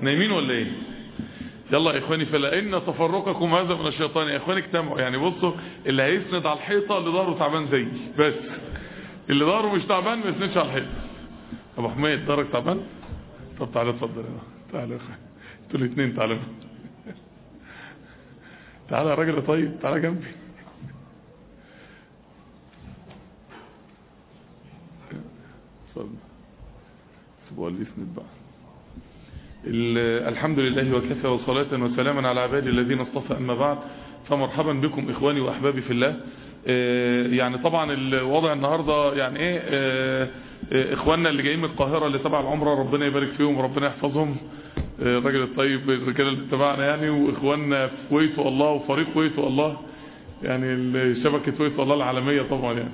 نايمين ولا ايه يلا يا اخواني فلان تفرقكم هذا من الشيطان يا اخواني اجتمعوا يعني بصوا اللي هيسند على الحيطه اللي ظهره تعبان زيي بس اللي ظهره مش تعبان ما يسندش على الحيطه ابو حميد ظهرك تعبان طب تعالى اتفضل هنا تعالى يا اخواني انتوا الاثنين تعالوا تعالى يا راجل طيب تعالى جنبي اتفضل سيبوا اللي يسند بقى الحمد لله وكفى وصلاة وسلاما على عبادي الذين اصطفى أما بعد فمرحبا بكم إخواني وأحبابي في الله يعني طبعا الوضع النهاردة يعني ايه إخواننا اللي جايين من القاهرة اللي تبع العمرة ربنا يبارك فيهم وربنا يحفظهم الراجل الطيب الرجال اللي تبعنا يعني وإخواننا في كويت والله وفريق كويت والله يعني شبكة كويت والله العالمية طبعا يعني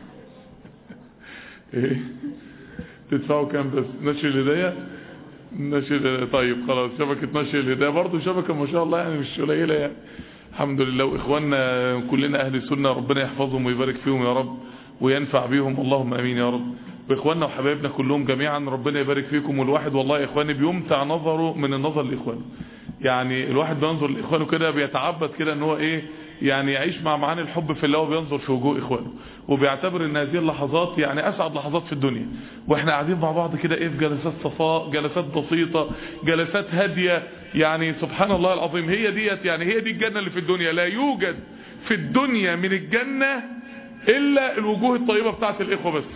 ايه تدفعوا كام بس نشر الهداية نشر طيب خلاص شبكة نشر الهداية برضه شبكة ما شاء الله يعني مش قليلة يعني الحمد لله واخواننا كلنا اهل السنة ربنا يحفظهم ويبارك فيهم يا رب وينفع بيهم اللهم امين يا رب واخواننا وحبايبنا كلهم جميعا ربنا يبارك فيكم والواحد والله يا اخواني بيمتع نظره من النظر لاخوانه يعني الواحد بينظر لاخوانه كده بيتعبد كده ان هو ايه يعني يعيش مع معاني الحب في الله وبينظر في وجوه اخوانه وبيعتبر ان هذه اللحظات يعني اسعد لحظات في الدنيا واحنا قاعدين مع بعض كده ايه في جلسات صفاء جلسات بسيطة جلسات هادية يعني سبحان الله العظيم هي ديت يعني هي دي الجنة اللي في الدنيا لا يوجد في الدنيا من الجنة الا الوجوه الطيبة بتاعت الاخوة بس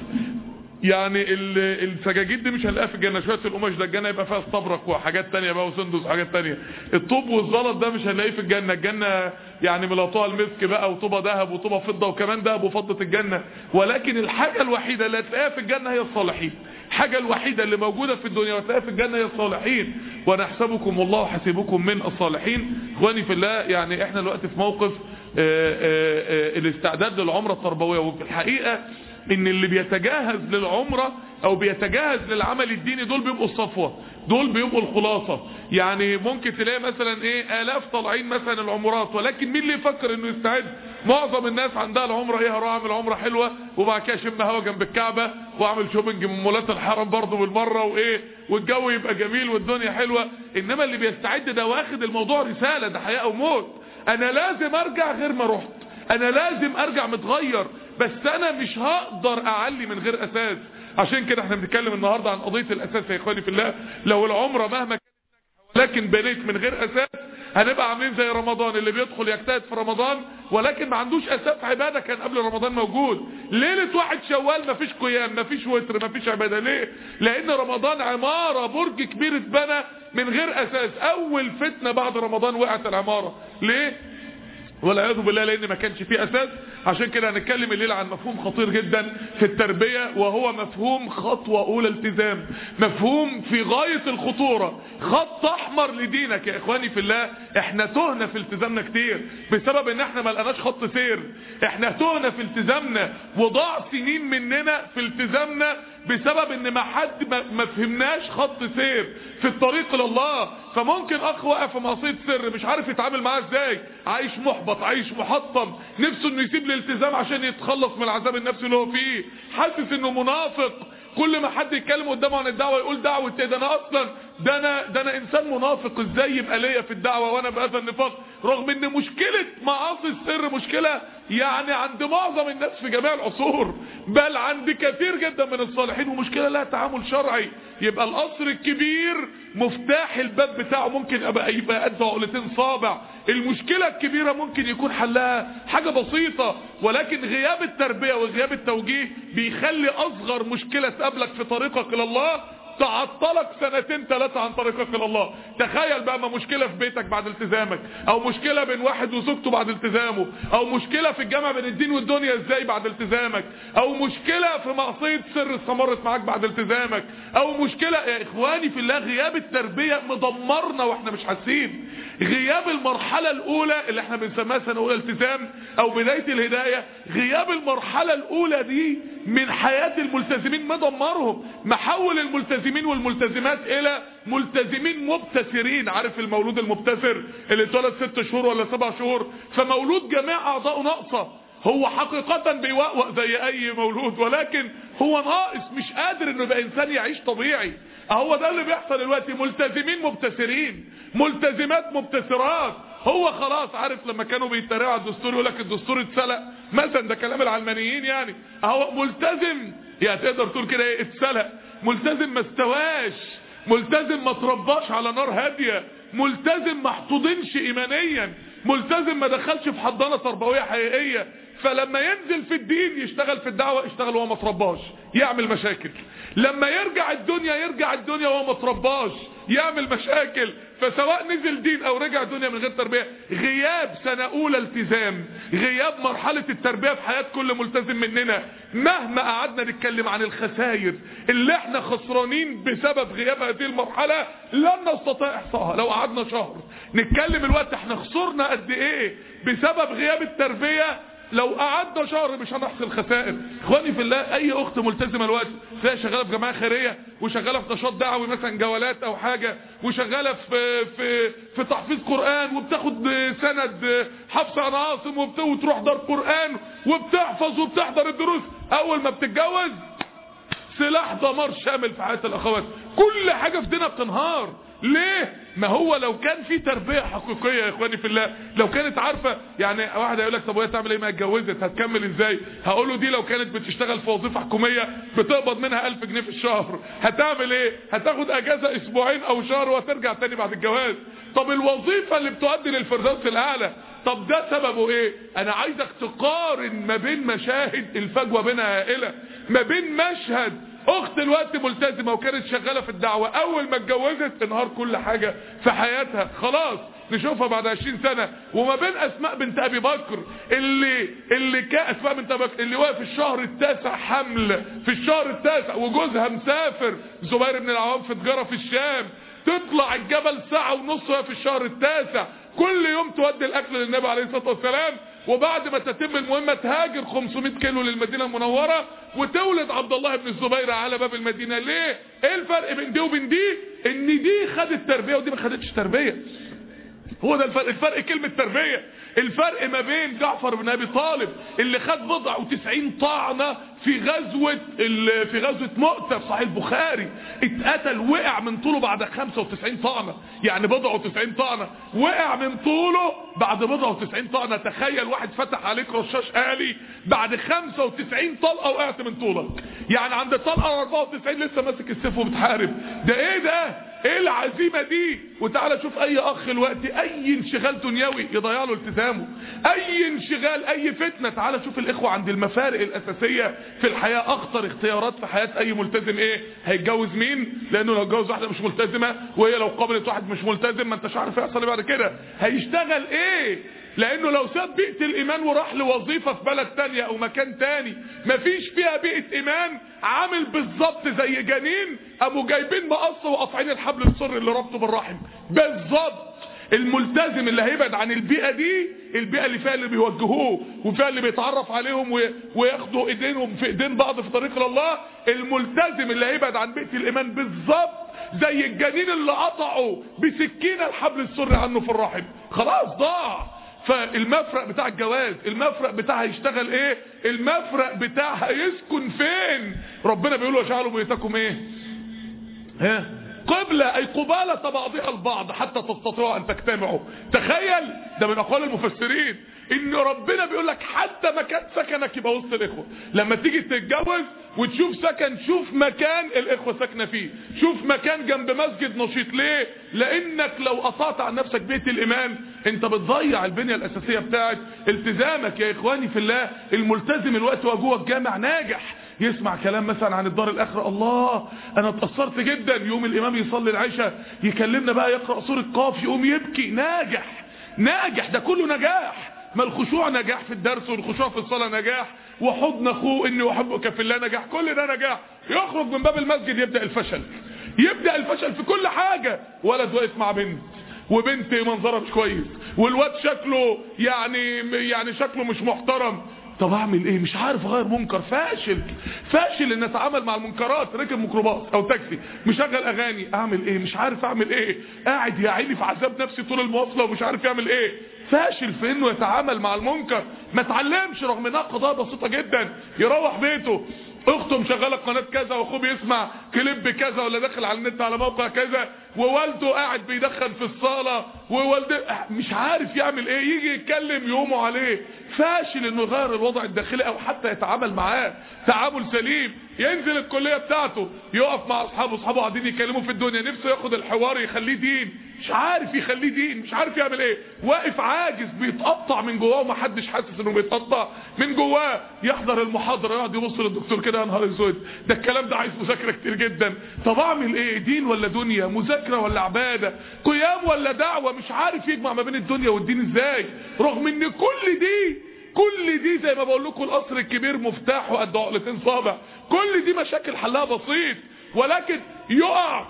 يعني السجاجيد دي مش هنلاقيها في الجنه شويه القماش ده الجنه يبقى فيها استبرق وحاجات تانية بقى وسندس وحاجات تانية الطوب والزلط ده مش هنلاقيه في الجنه الجنه يعني ملطوها المسك بقى وطوبه ذهب وطوبه فضه وكمان ذهب وفضه الجنه ولكن الحاجه الوحيده اللي هتلاقيها في الجنه هي الصالحين الحاجه الوحيده اللي موجوده في الدنيا وهتلاقيها في الجنه هي الصالحين ونحسبكم والله حسيبكم من الصالحين اخواني في الله يعني احنا دلوقتي في موقف آآ آآ الاستعداد للعمره التربويه وفي الحقيقه ان اللي بيتجهز للعمرة او بيتجهز للعمل الديني دول بيبقوا الصفوة دول بيبقوا الخلاصة يعني ممكن تلاقي مثلا ايه الاف طالعين مثلا العمرات ولكن مين اللي يفكر انه يستعد معظم الناس عندها العمرة ايه هروح اعمل عمرة حلوة وبعد كده اشم هوا جنب الكعبة واعمل شوبنج من مولات الحرم برضه بالمرة وايه والجو يبقى جميل والدنيا حلوة انما اللي بيستعد ده واخد الموضوع رسالة ده حياة او موت انا لازم ارجع غير ما رحت انا لازم ارجع متغير بس انا مش هقدر اعلي من غير اساس عشان كده احنا بنتكلم النهاردة عن قضية الاساس يا اخواني في الله لو العمرة مهما كانت ولكن بنيت من غير اساس هنبقى عاملين زي رمضان اللي بيدخل يجتهد في رمضان ولكن ما عندوش اساس عبادة كان قبل رمضان موجود ليلة واحد شوال مفيش قيام مفيش وتر مفيش عبادة ليه لان رمضان عمارة برج كبير اتبنى من غير اساس اول فتنة بعد رمضان وقعت العمارة ليه والعياذ بالله لان ما كانش فيه اساس عشان كده هنتكلم الليله عن مفهوم خطير جدا في التربيه وهو مفهوم خطوه اولى التزام مفهوم في غايه الخطوره خط احمر لدينك يا اخواني في الله احنا تهنا في التزامنا كتير بسبب ان احنا ما لقناش خط سير احنا تهنا في التزامنا وضاع سنين مننا في التزامنا بسبب ان ما حد ما, ما فهمناش خط سير في الطريق لله فممكن اخ واقف في معصيه سر مش عارف يتعامل معاه ازاي عايش محبط عايش محطم نفسه انه يسيب الالتزام عشان يتخلص من العذاب النفسي اللي هو فيه حاسس انه منافق كل ما حد يتكلم قدامه عن الدعوه يقول دعوه ايه ده انا اصلا ده انا ده انا انسان منافق ازاي يبقى ليا في الدعوه وانا بهذا النفاق رغم ان مشكله معاصي السر مشكله يعني عند معظم الناس في جميع العصور بل عند كثير جدا من الصالحين ومشكله لها تعامل شرعي يبقى القصر الكبير مفتاح الباب بتاعه ممكن يبقى يبقى قد عقلتين صابع المشكله الكبيره ممكن يكون حلها حاجه بسيطه ولكن غياب التربيه وغياب التوجيه بيخلي اصغر مشكله تقابلك في طريقك الى الله تعطلك سنتين ثلاثة عن طريقك الى الله تخيل بقى ما مشكلة في بيتك بعد التزامك او مشكلة بين واحد وزوجته بعد التزامه او مشكلة في الجامعة بين الدين والدنيا ازاي بعد التزامك او مشكلة في معصية سر استمرت معاك بعد التزامك او مشكلة يا اخواني في الله غياب التربية مدمرنا واحنا مش حاسين غياب المرحلة الاولى اللي احنا بنسميها سنة اولى التزام او بداية الهداية غياب المرحلة الاولى دي من حياة الملتزمين مدمرهم محول الملتزمين والملتزمات الى ملتزمين مبتسرين عارف المولود المبتسر اللي اتولد ست شهور ولا سبع شهور فمولود جميع اعضائه ناقصة هو حقيقة بيوقوق زي اي مولود ولكن هو ناقص مش قادر انه يبقى انسان يعيش طبيعي هو ده اللي بيحصل دلوقتي ملتزمين مبتسرين ملتزمات مبتسرات هو خلاص عارف لما كانوا بيتريقوا على الدستور يقول لك الدستور اتسلق مثلا ده كلام العلمانيين يعني هو ملتزم يعني تقدر تقول كده ايه اتسلق ملتزم ما استواش ملتزم ما ترباش على نار هاديه ملتزم ما احتضنش ايمانيا ملتزم ما دخلش في حضانه تربويه حقيقيه فلما ينزل في الدين يشتغل في الدعوه يشتغل وهو ما ترباش يعمل مشاكل لما يرجع الدنيا يرجع الدنيا وهو ما ترباش يعمل مشاكل فسواء نزل دين او رجع دنيا من غير تربيه غياب سنه اولى التزام غياب مرحله التربيه في حياه كل ملتزم مننا مهما قعدنا نتكلم عن الخسائر اللي احنا خسرانين بسبب غياب هذه المرحله لن نستطيع احصائها لو قعدنا شهر نتكلم الوقت احنا خسرنا قد ايه بسبب غياب التربيه لو قعدنا شهر مش هنحصي الخسائر اخواني في الله اي اخت ملتزمه الوقت تلاقي شغاله في جماعه خيريه وشغاله في نشاط دعوي مثلا جولات او حاجه وشغاله في في في تحفيظ قران وبتاخد سند حفص عن عاصم وبت- وتروح دار قران وبتحفظ وبتحضر الدروس اول ما بتتجوز سلاح دمار شامل في حياه الاخوات كل حاجه في دينها بتنهار ليه ما هو لو كان في تربيه حقيقيه يا اخواني في الله لو كانت عارفه يعني واحد هيقول لك طب وهي تعمل ايه ما اتجوزت هتكمل ازاي هقول له دي لو كانت بتشتغل في وظيفه حكوميه بتقبض منها 1000 جنيه في الشهر هتعمل ايه هتاخد اجازه اسبوعين او شهر وهترجع تاني بعد الجواز طب الوظيفه اللي بتؤدي للفردوس الاعلى طب ده سببه ايه انا عايزك تقارن ما بين مشاهد الفجوه بينها هائله ما بين مشهد اخت الوقت ملتزمه وكانت شغاله في الدعوه اول ما اتجوزت انهار كل حاجه في حياتها خلاص نشوفها بعد 20 سنه وما بين اسماء بنت ابي بكر اللي اللي كان اسماء بنت ابي بكر اللي واقف في الشهر التاسع حمل في الشهر التاسع وجوزها مسافر زبير بن العوام في تجاره في الشام تطلع الجبل ساعه ونص وهي في الشهر التاسع كل يوم تودي الاكل للنبي عليه الصلاه والسلام وبعد ما تتم المهمة تهاجر 500 كيلو للمدينة المنورة وتولد عبد الله بن الزبير على باب المدينة ليه ايه الفرق بين دي وبين دي ان دي خدت تربية ودي ما خدتش تربية هو ده الفرق الفرق كلمة تربية الفرق ما بين جعفر بن ابي طالب اللي خد بضع وتسعين طعنة في غزوة ال- في غزوة مؤتة في صحيح البخاري اتقتل وقع من طوله بعد 95 طعنة يعني بضع وتسعين طعنة وقع من طوله بعد بضع وتسعين طعنة تخيل واحد فتح عليك رشاش آلي بعد 95 طلقة وقعت من طولك يعني عند طلقة 94 لسه ماسك السيف وبتحارب ده ايه ده ايه العزيمة دي وتعالى شوف اي اخ الوقت اي انشغال دنيوي يضيع له التزامه اي انشغال اي فتنة تعالى شوف الاخوة عند المفارق الاساسية في الحياة اخطر اختيارات في حياة اي ملتزم ايه هيتجوز مين لانه لو اتجوز واحدة مش ملتزمة وهي لو قابلت واحد مش ملتزم ما انتش عارف يحصل ايه بعد كده هيشتغل ايه لانه لو ساب بيئة الايمان وراح لوظيفة في بلد تانية او مكان تاني مفيش فيها بيئة ايمان عامل بالظبط زي جنين قاموا جايبين مقص وقاطعين الحبل السري اللي ربطه بالرحم بالظبط الملتزم اللي هيبعد عن البيئة دي البيئة اللي فيها اللي بيوجهوه وفيها اللي بيتعرف عليهم وي- وياخدوا ايدينهم في ايدين بعض في طريق الله الملتزم اللي هيبعد عن بيئة الايمان بالظبط زي الجنين اللي قطعوا بسكينة الحبل السري عنه في الرحم خلاص ضاع فالمفرق بتاع الجواز المفرق بتاع هيشتغل ايه المفرق بتاع هيسكن فين ربنا بيقول وجعلوا بيوتكم ايه ها قبلة اي قبالة بعضها البعض حتى تستطيعوا ان تجتمعوا تخيل ده من اقوال المفسرين ان ربنا بيقول لك حتى مكان سكنك يبقى وسط الاخوة لما تيجي تتجوز وتشوف سكن شوف مكان الاخوة ساكنة فيه شوف مكان جنب مسجد نشيط ليه لانك لو قطعت عن نفسك بيت الايمان انت بتضيع البنية الاساسية بتاعت التزامك يا اخواني في الله الملتزم الوقت هو جوه الجامع ناجح يسمع كلام مثلا عن الدار الاخره الله انا اتاثرت جدا يوم الامام يصلي العشاء يكلمنا بقى يقرا سوره قاف يقوم يبكي ناجح ناجح ده كله نجاح ما الخشوع نجاح في الدرس والخشوع في الصلاه نجاح وحضن اخوه اني احبك في الله نجاح كل ده نجاح يخرج من باب المسجد يبدا الفشل يبدا الفشل في كل حاجه ولد واقف مع بنت وبنت منظرها مش كويس والواد شكله يعني يعني شكله مش محترم طب اعمل ايه مش عارف اغير منكر فاشل فاشل ان اتعامل مع المنكرات راكب ميكروباص او تاكسي مشغل اغاني اعمل ايه مش عارف اعمل ايه قاعد يا عيني في عذاب نفسي طول المواصله ومش عارف يعمل ايه فاشل في انه يتعامل مع المنكر ما اتعلمش رغم انها قضايا بسيطه جدا يروح بيته اخته مشغله قناه كذا واخوه بيسمع كليب كذا ولا داخل على النت على موقع كذا ووالده قاعد بيدخن في الصاله ووالده مش عارف يعمل ايه يجي يتكلم يقوموا عليه فاشل انه يغير الوضع الداخلي او حتى يتعامل معاه تعامل سليم ينزل الكليه بتاعته يقف مع اصحابه اصحابه قاعدين يتكلموا في الدنيا نفسه ياخد الحوار يخليه دين مش عارف يخليه دين مش عارف يعمل ايه واقف عاجز بيتقطع من جواه ومحدش حاسس انه بيتقطع من جواه يحضر المحاضره يقعد يبص للدكتور كده يا نهار اسود ده الكلام ده عايز مذاكره كتير جدا طب اعمل ايه دين ولا دنيا مذاكره ولا عباده قيام ولا دعوه مش عارف يجمع ما بين الدنيا والدين ازاي رغم ان كل دي كل دي زي ما بقول لكم القصر الكبير مفتاحه قد عقلتين صابع كل دي مشاكل حلها بسيط ولكن يقع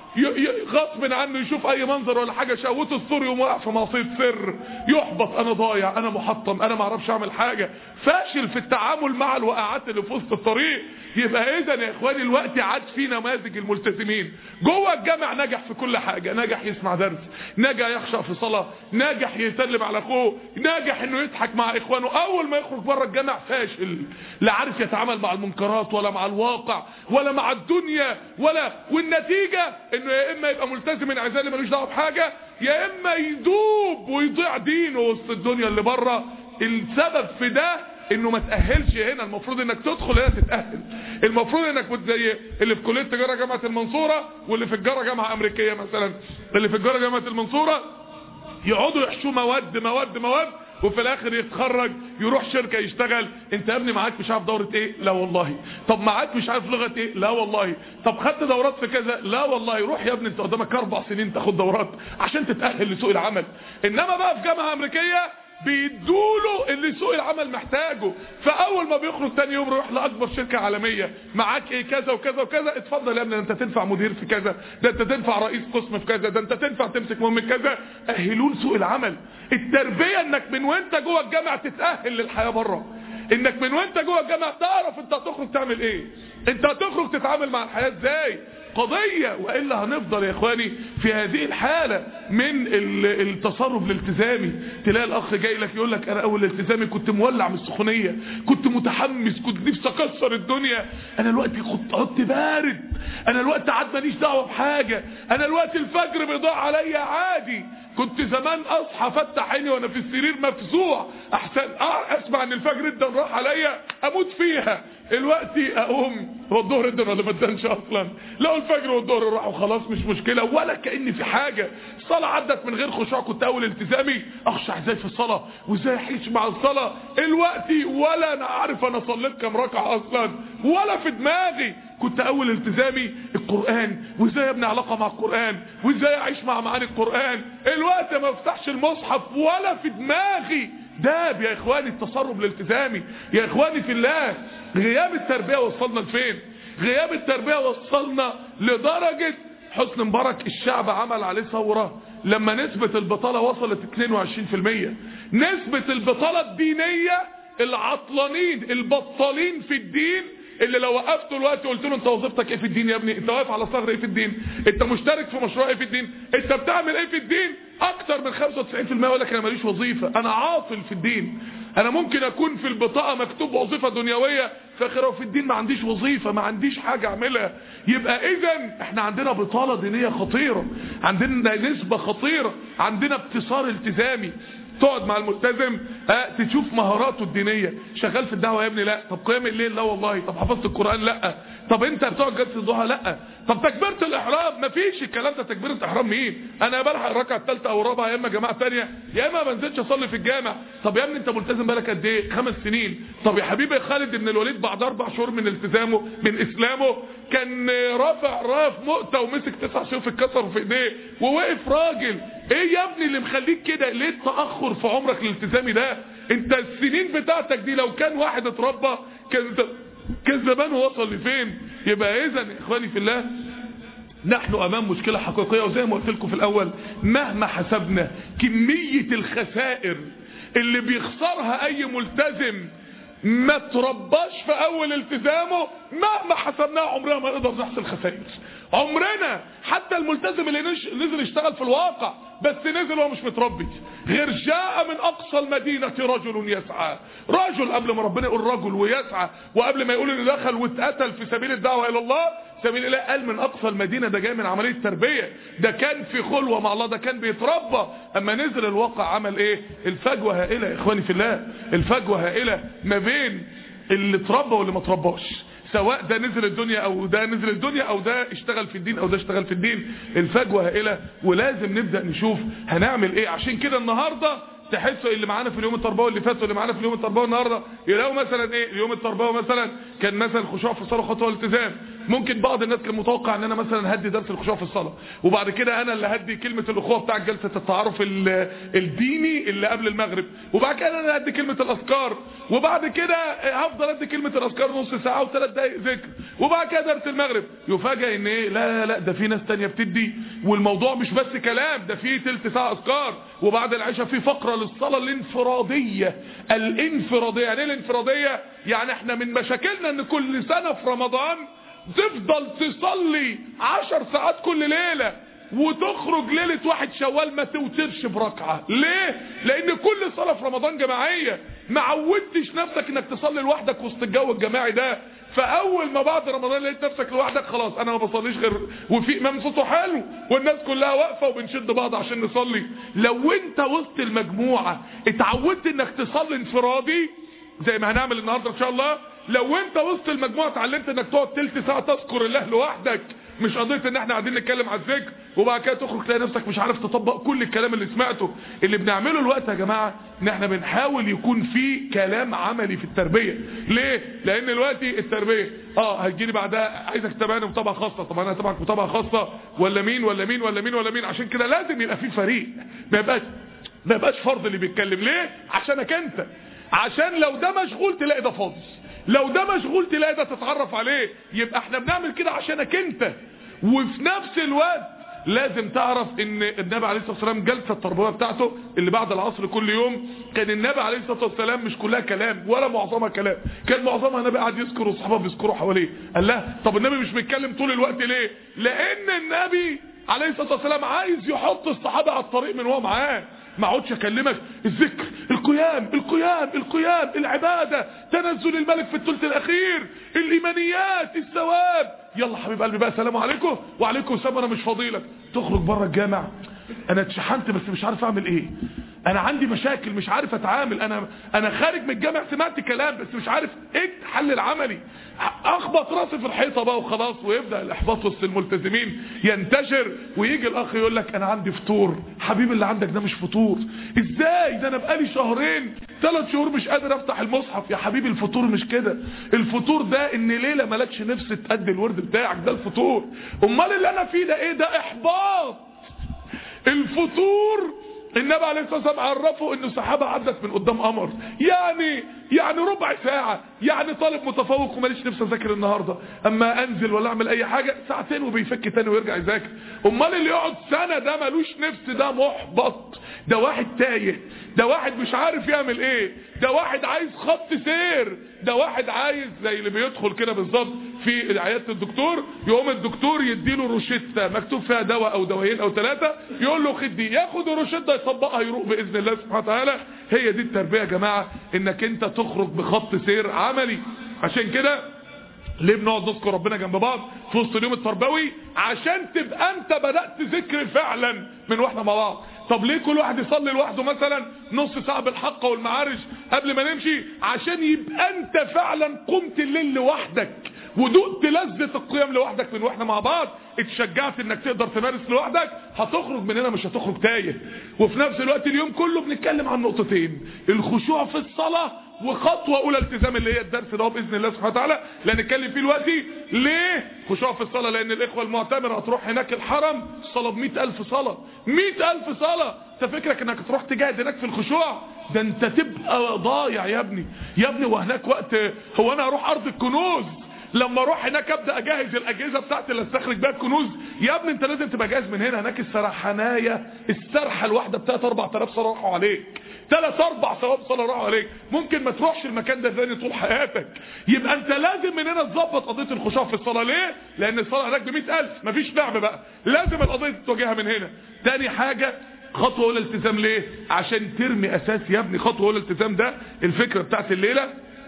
غصب عنه يشوف اي منظر ولا حاجه شهوته الثور يقوم واقع في معصيه سر يحبط انا ضايع انا محطم انا ما اعرفش اعمل حاجه فاشل في التعامل مع الوقعات اللي في وسط الطريق يبقى اذا يا اخواني الوقت عاد في نماذج الملتزمين جوه الجامع نجح في كل حاجه نجح يسمع درس نجح يخشع في صلاه نجح يسلم على اخوه نجح انه يضحك مع اخوانه اول ما يخرج بره الجامع فاشل لا عارف يتعامل مع المنكرات ولا مع الواقع ولا مع الدنيا ولا والنتيجه انه يا اما يبقى ملتزم انعزالي ملوش دعوه بحاجه يا اما يدوب ويضيع دينه وسط الدنيا اللي بره السبب في ده انه ما تأهلش هنا المفروض انك تدخل هنا تتأهل المفروض انك زي اللي في كلية تجارة جامعة المنصورة واللي في الجارة جامعة امريكية مثلا اللي في الجارة جامعة المنصورة يقعدوا يحشوا مواد مواد مواد وفي الاخر يتخرج يروح شركة يشتغل انت يا ابني معاك مش عارف دورة ايه لا والله طب معاك مش عارف لغة ايه لا والله طب خدت دورات في كذا لا والله روح يا ابني انت قدامك اربع سنين تاخد دورات عشان تتأهل لسوق العمل انما بقى في جامعة امريكية بيدوله اللي سوق العمل محتاجه فاول ما بيخرج تاني يوم يروح لاكبر شركه عالميه معاك ايه كذا وكذا وكذا اتفضل يا ابني انت تنفع مدير في كذا ده انت تنفع رئيس قسم في كذا ده انت تنفع تمسك مهم كذا اهلون سوق العمل التربيه انك من وانت جوه الجامعه تتاهل للحياه بره انك من وانت جوه الجامعه تعرف انت هتخرج تعمل ايه انت هتخرج تتعامل مع الحياه ازاي قضية وإلا هنفضل يا إخواني في هذه الحالة من التصرف الالتزامي تلاقي الأخ جاي لك يقول لك أنا أول التزامي كنت مولع من السخونية كنت متحمس كنت نفسي أكسر الدنيا أنا الوقت كنت عدت بارد أنا الوقت عاد ماليش دعوة بحاجة أنا الوقت الفجر بيضيع عليا عادي كنت زمان اصحى فتح عيني وانا في السرير مفزوع احسن اسمع ان الفجر ادن راح عليا اموت فيها دلوقتي اقوم هو الظهر ادن ولا ما ادنش اصلا لو الفجر والظهر راحوا خلاص مش مشكله ولا كاني في حاجه الصلاه عدت من غير خشوع كنت اول التزامي اخشع ازاي في الصلاه وازاي اعيش مع الصلاه الوقت ولا انا عارف انا صليت كام ركعه اصلا ولا في دماغي كنت اول التزامي القرآن وازاي ابني علاقة مع القرآن وازاي اعيش مع معاني القرآن الوقت ما افتحش المصحف ولا في دماغي داب يا اخواني التصرف الالتزامي يا اخواني في الله غياب التربية وصلنا لفين غياب التربية وصلنا لدرجة حسن مبارك الشعب عمل عليه ثورة لما نسبة البطالة وصلت 22% نسبة البطالة الدينية العطلانين البطالين في الدين اللي لو وقفته الوقت قلت له انت وظيفتك ايه في الدين يا ابني انت واقف على ثغر ايه في الدين انت مشترك في مشروع ايه في الدين انت بتعمل ايه في الدين اكتر من 95% يقول لك انا ماليش وظيفه انا عاطل في الدين انا ممكن اكون في البطاقه مكتوب وظيفه دنيويه فاخره في الدين ما عنديش وظيفه ما عنديش حاجه اعملها يبقى اذا احنا عندنا بطاله دينيه خطيره عندنا نسبه خطيره عندنا ابتصار التزامي تقعد مع الملتزم اه تشوف مهاراته الدينية شغال في الدعوة يا ابني لا طب قيام الليل لا والله طب حفظت القرآن لا طب انت بتقعد جلسة الضحى لا طب تكبيرة الاحرام مفيش الكلام ده تكبيرة احرام مين انا بلحق الركعه الثالثه او الرابعه يا اما جماعه ثانيه يا اما ما انزلش اصلي في الجامع طب يا ابني انت ملتزم بالك قد ايه خمس سنين طب يا حبيبي خالد بن الوليد بعد اربع شهور من التزامه من اسلامه كان رافع راف مؤتة ومسك تسع سيوف اتكسروا في ايديه ووقف راجل ايه يا ابني اللي مخليك كده ليه التاخر في عمرك الالتزامي ده انت السنين بتاعتك دي لو كان واحد اتربى كان كان زمان وصل لفين يبقى اذا يا اخواني في الله نحن امام مشكلة حقيقية وزي ما قلت لكم في الاول مهما حسبنا كمية الخسائر اللي بيخسرها اي ملتزم ما ترباش في اول التزامه مهما حسبناها عمرنا ما نقدر نحصل خسائر عمرنا حتى الملتزم اللي نزل يشتغل في الواقع بس نزل وهو مش متربي غير جاء من اقصى المدينة رجل يسعى رجل قبل ما ربنا يقول رجل ويسعى وقبل ما يقول انه دخل واتقتل في سبيل الدعوة الى الله سبيل الله قال من اقصى المدينة ده جاي من عملية تربية ده كان في خلوة مع الله ده كان بيتربى اما نزل الواقع عمل ايه الفجوة هائلة يا اخواني في الله الفجوة هائلة ما بين اللي اتربى واللي ما اترباش سواء ده نزل الدنيا او ده نزل الدنيا او ده اشتغل في الدين او ده اشتغل في الدين الفجوة هائلة ولازم نبدأ نشوف هنعمل ايه عشان كده النهاردة تحسوا اللي معانا في اليوم التربوي اللي فات واللي معانا في اليوم التربوي النهارده يلاقوا مثلا ايه اليوم التربوي مثلا كان مثلا خشوع في الصلاه خطوه الالتزام ممكن بعض الناس كان متوقع ان انا مثلا هدي درس الخشوع في الصلاه وبعد كده انا اللي هدي كلمه الاخوه بتاع جلسه التعارف الديني اللي قبل المغرب وبعد كده انا هدي كلمه الاذكار وبعد كده هفضل ادي كلمه الاذكار نص ساعه وثلاث دقائق ذكر وبعد كده درس المغرب يفاجئ ان ايه لا لا لا ده في ناس تانية بتدي والموضوع مش بس كلام ده في تلت ساعه اذكار وبعد العشاء في فقره للصلاه الانفراديه الانفراديه يعني ايه الانفراديه يعني احنا من مشاكلنا ان كل سنه في رمضان تفضل تصلي عشر ساعات كل ليلة وتخرج ليلة واحد شوال ما توترش بركعة ليه؟ لان كل صلاة في رمضان جماعية ما عودتش نفسك انك تصلي لوحدك وسط الجو الجماعي ده فاول ما بعد رمضان لقيت نفسك لوحدك خلاص انا ما بصليش غير وفي امام صوته حلو والناس كلها واقفه وبنشد بعض عشان نصلي لو انت وسط المجموعه اتعودت انك تصلي انفرادي زي ما هنعمل النهارده ان شاء الله لو انت وسط المجموعه اتعلمت انك تقعد تلت ساعه تذكر الله لوحدك مش قضيه ان احنا قاعدين نتكلم على الذكر وبعد كده تخرج تلاقي نفسك مش عارف تطبق كل الكلام اللي سمعته اللي بنعمله الوقت يا جماعه ان احنا بنحاول يكون في كلام عملي في التربيه ليه لان دلوقتي التربيه اه هتجيلي بعدها عايزك تتابعني متابعه خاصه طب انا هتابعك متابعه خاصه ولا مين ولا مين ولا مين ولا مين عشان كده لازم يبقى في فريق ما يبقاش ما يبقاش فرد اللي بيتكلم ليه عشانك انت عشان لو ده مشغول تلاقي ده فاضي لو ده مشغول تلاقي ده تتعرف عليه يبقى احنا بنعمل كده عشانك انت وفي نفس الوقت لازم تعرف ان النبي عليه الصلاة والسلام جلسة التربوية بتاعته اللي بعد العصر كل يوم كان النبي عليه الصلاة والسلام مش كلها كلام ولا معظمها كلام كان معظمها النبي قاعد يذكر والصحابة بيذكروا حواليه قال لا طب النبي مش بيتكلم طول الوقت ليه لان النبي عليه الصلاة والسلام عايز يحط الصحابة على الطريق من هو معاه ما اقعدش اكلمك الذكر القيام القيام القيام العبادة تنزل الملك في الثلث الاخير الايمانيات الثواب يلا حبيب قلبي بقى سلام عليكم وعليكم السلام انا مش فاضيلك تخرج بره الجامع انا اتشحنت بس مش عارف اعمل ايه انا عندي مشاكل مش عارف اتعامل انا انا خارج من الجامع سمعت كلام بس مش عارف ايه الحل العملي اخبط راسي في الحيطه بقى وخلاص ويبدا الاحباط وسط الملتزمين ينتشر ويجي الاخ يقول لك انا عندي فطور حبيبي اللي عندك ده مش فطور ازاي ده انا بقالي شهرين ثلاث شهور مش قادر افتح المصحف يا حبيبي الفطور مش كده الفطور ده ان ليله مالكش نفس تأدي الورد بتاعك ده الفطور امال اللي انا فيه ده ايه ده احباط الفطور النبي عليه الصلاه والسلام عرفه ان الصحابه عدت من قدام قمر يعني يعني ربع ساعه يعني طالب متفوق وماليش نفسي اذاكر النهارده اما انزل ولا اعمل اي حاجه ساعتين وبيفك تاني ويرجع يذاكر امال اللي يقعد سنه ده مالوش نفس ده محبط ده واحد تايه ده واحد مش عارف يعمل ايه ده واحد عايز خط سير ده واحد عايز زي اللي بيدخل كده بالظبط في عياده الدكتور يقوم الدكتور يديله روشته مكتوب فيها دواء او دوايين او ثلاثه يقول له خد دي ياخد الروشته يطبقها يروح باذن الله سبحانه وتعالى هي دي التربيه يا جماعه انك انت تخرج بخط سير عملي عشان كده ليه بنقعد نذكر ربنا جنب بعض في وسط اليوم التربوي عشان تبقى انت بدأت ذكر فعلا من واحنا مع بعض طب ليه كل واحد يصلي لوحده مثلا نص ساعة بالحق والمعارج قبل ما نمشي عشان يبقى انت فعلا قمت الليل لوحدك ودقت لذة القيام لوحدك من واحنا مع بعض اتشجعت انك تقدر تمارس لوحدك هتخرج من هنا مش هتخرج تايه وفي نفس الوقت اليوم كله بنتكلم عن نقطتين الخشوع في الصلاة وخطوة اولى التزام اللي هي الدرس ده باذن الله سبحانه وتعالى اللي هنتكلم فيه دلوقتي ليه خشوع في الصلاة لان الاخوة المعتمرة هتروح هناك الحرم الصلاة ب ألف صلاة مئة ألف صلاة انت فكرك انك تروح تجاهد هناك في الخشوع ده انت تبقى ضايع يا ابني يا ابني وهناك وقت هو انا هروح ارض الكنوز لما اروح هناك ابدا اجهز الاجهزه بتاعتي اللي استخرج بيها الكنوز يا ابني انت لازم تبقى جاهز من هنا هناك السرحانايه السرحه الواحده بتاعت 4000 صلاه راحوا عليك ثلاث اربع ثواب صلاه راحوا عليك ممكن ما تروحش المكان ده ثاني طول حياتك يبقى انت لازم من هنا تظبط قضيه الخشوع في الصلاه ليه لان الصلاه هناك ب 100000 مفيش لعب بقى لازم القضيه تواجهها من هنا تاني حاجه خطوة اولى الالتزام ليه عشان ترمي اساس يا ابني خطوة اولى الالتزام ده الفكرة بتاعت الليلة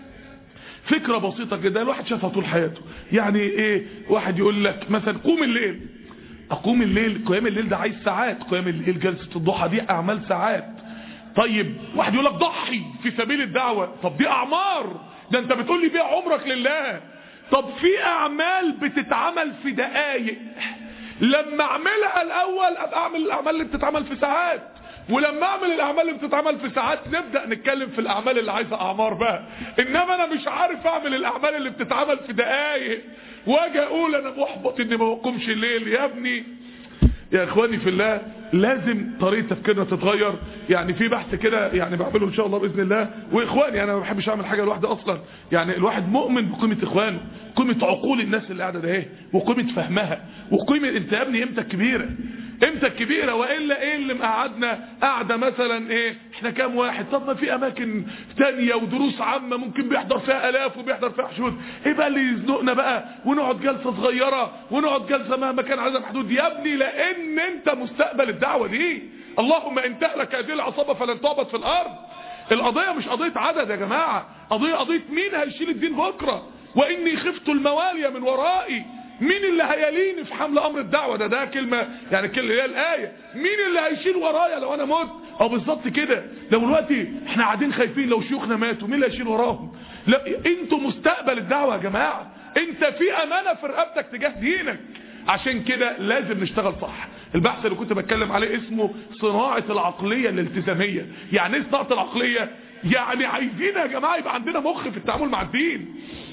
فكرة بسيطة كده الواحد شافها طول حياته يعني ايه واحد يقول لك مثلا قوم الليل اقوم الليل قيام الليل ده عايز ساعات قيام الليل جلسة الضحى دي اعمال ساعات طيب واحد يقول لك ضحي في سبيل الدعوة طب دي اعمار ده انت بتقول لي بيع عمرك لله طب في اعمال بتتعمل في دقايق لما اعملها الاول ابقى اعمل الاعمال اللي بتتعمل في ساعات ولما اعمل الاعمال اللي بتتعمل في ساعات نبدأ نتكلم في الاعمال اللي عايزة اعمار بقى انما انا مش عارف اعمل الاعمال اللي بتتعمل في دقايق واجي اقول انا محبط اني ما بقومش الليل يا ابني يا اخواني في الله لازم طريقه تفكيرنا تتغير يعني في بحث كده يعني بعمله ان شاء الله باذن الله واخواني انا ما بحبش اعمل حاجه لوحدي اصلا يعني الواحد مؤمن بقيمه اخوانه قيمه عقول الناس اللي قاعده ده اهي وقيمه فهمها وقيمه انت يا ابني قيمتك كبيره قيمتك كبيره والا ايه اللي مقعدنا قاعده مثلا ايه احنا كام واحد طب ما في اماكن تانية ودروس عامه ممكن بيحضر فيها الاف وبيحضر فيها حشود ايه بقى اللي يزنقنا بقى ونقعد جلسه صغيره ونقعد جلسه مهما كان عدد محدود يا ابني لان انت مستقبل الدعوه دي اللهم ان تهلك هذه العصابه فلن تعبد في الارض القضيه مش قضيه عدد يا جماعه قضيه قضيه مين هيشيل الدين بكره واني خفت الموالي من ورائي مين اللي هيليني في حمل امر الدعوة ده ده كلمة يعني كلمة هي الآية مين اللي هيشيل ورايا لو انا مت او بالظبط كده لو دلوقتي احنا قاعدين خايفين لو شيوخنا ماتوا مين اللي هيشيل وراهم لا انتوا مستقبل الدعوة يا جماعة انت في امانة في رقبتك تجاه دينك عشان كده لازم نشتغل صح البحث اللي كنت بتكلم عليه اسمه صناعة العقلية الالتزامية يعني ايه صناعة العقلية يعني عايزين يا جماعة يبقى عندنا مخ في التعامل مع الدين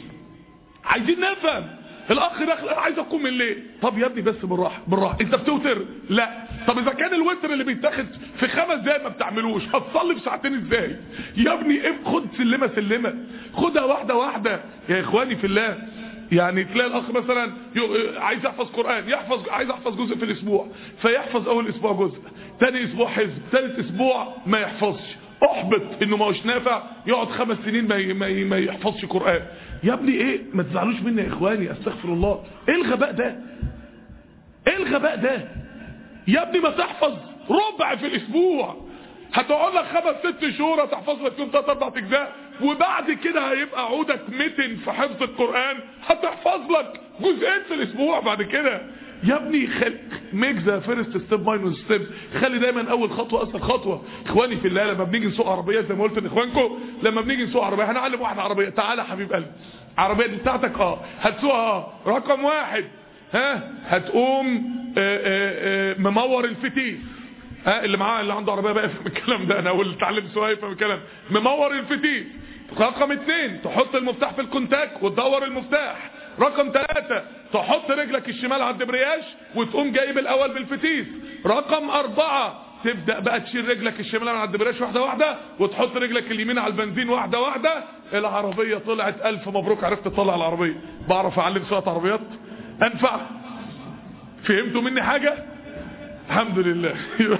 عايزين نفهم الاخ داخل انا عايز اقوم الليل طب يا ابني بس بالراحه بالراحه انت بتوتر لا طب اذا كان الوتر اللي بيتاخد في خمس دقايق ما بتعملوش هتصلي في ساعتين ازاي يا ابني إيه خد سلمه سلمه خدها واحده واحده يا اخواني في الله يعني تلاقي الاخ مثلا عايز يحفظ قران يحفظ عايز يحفظ جزء في الاسبوع فيحفظ اول اسبوع جزء تاني اسبوع حزب ثالث اسبوع ما يحفظش احبط انه ما هوش نافع يقعد خمس سنين ما ما ما يحفظش قران يا ابني ايه ما تزعلوش مني يا اخواني استغفر الله ايه الغباء ده ايه الغباء ده يا ابني ما تحفظ ربع في الاسبوع هتقعد لك خمس ست شهور تحفظ لك فيهم ثلاث اربع اجزاء وبعد كده هيبقى عودك متن في حفظ القران هتحفظ لك جزئين في الاسبوع بعد كده يا ابني خل... ميك ذا فيرست ستيب ماينس ستيب خلي دايما اول خطوه اسهل خطوه اخواني في الله لما بنيجي نسوق عربيه زي ما قلت لاخوانكم لما بنيجي نسوق عربيه هنعلم واحد عربيه تعالى يا حبيب قلبي عربيه دي بتاعتك اه هتسوقها اه رقم واحد ها هتقوم آآ آآ ممور الفتيس ها اللي معاه اللي عنده عربيه بقى يفهم الكلام ده انا واللي اتعلم سواقه يفهم الكلام ممور الفتيس رقم اتنين تحط المفتاح في الكونتاك وتدور المفتاح رقم ثلاثة تحط رجلك الشمال على الدبرياج وتقوم جايب الاول بالفتيس رقم اربعة تبدأ بقى تشيل رجلك الشمال على الدبرياج واحدة واحدة وتحط رجلك اليمين على البنزين واحدة واحدة العربية طلعت الف مبروك عرفت تطلع العربية بعرف اعلم سواقة عربيات انفع فهمتوا مني حاجة الحمد لله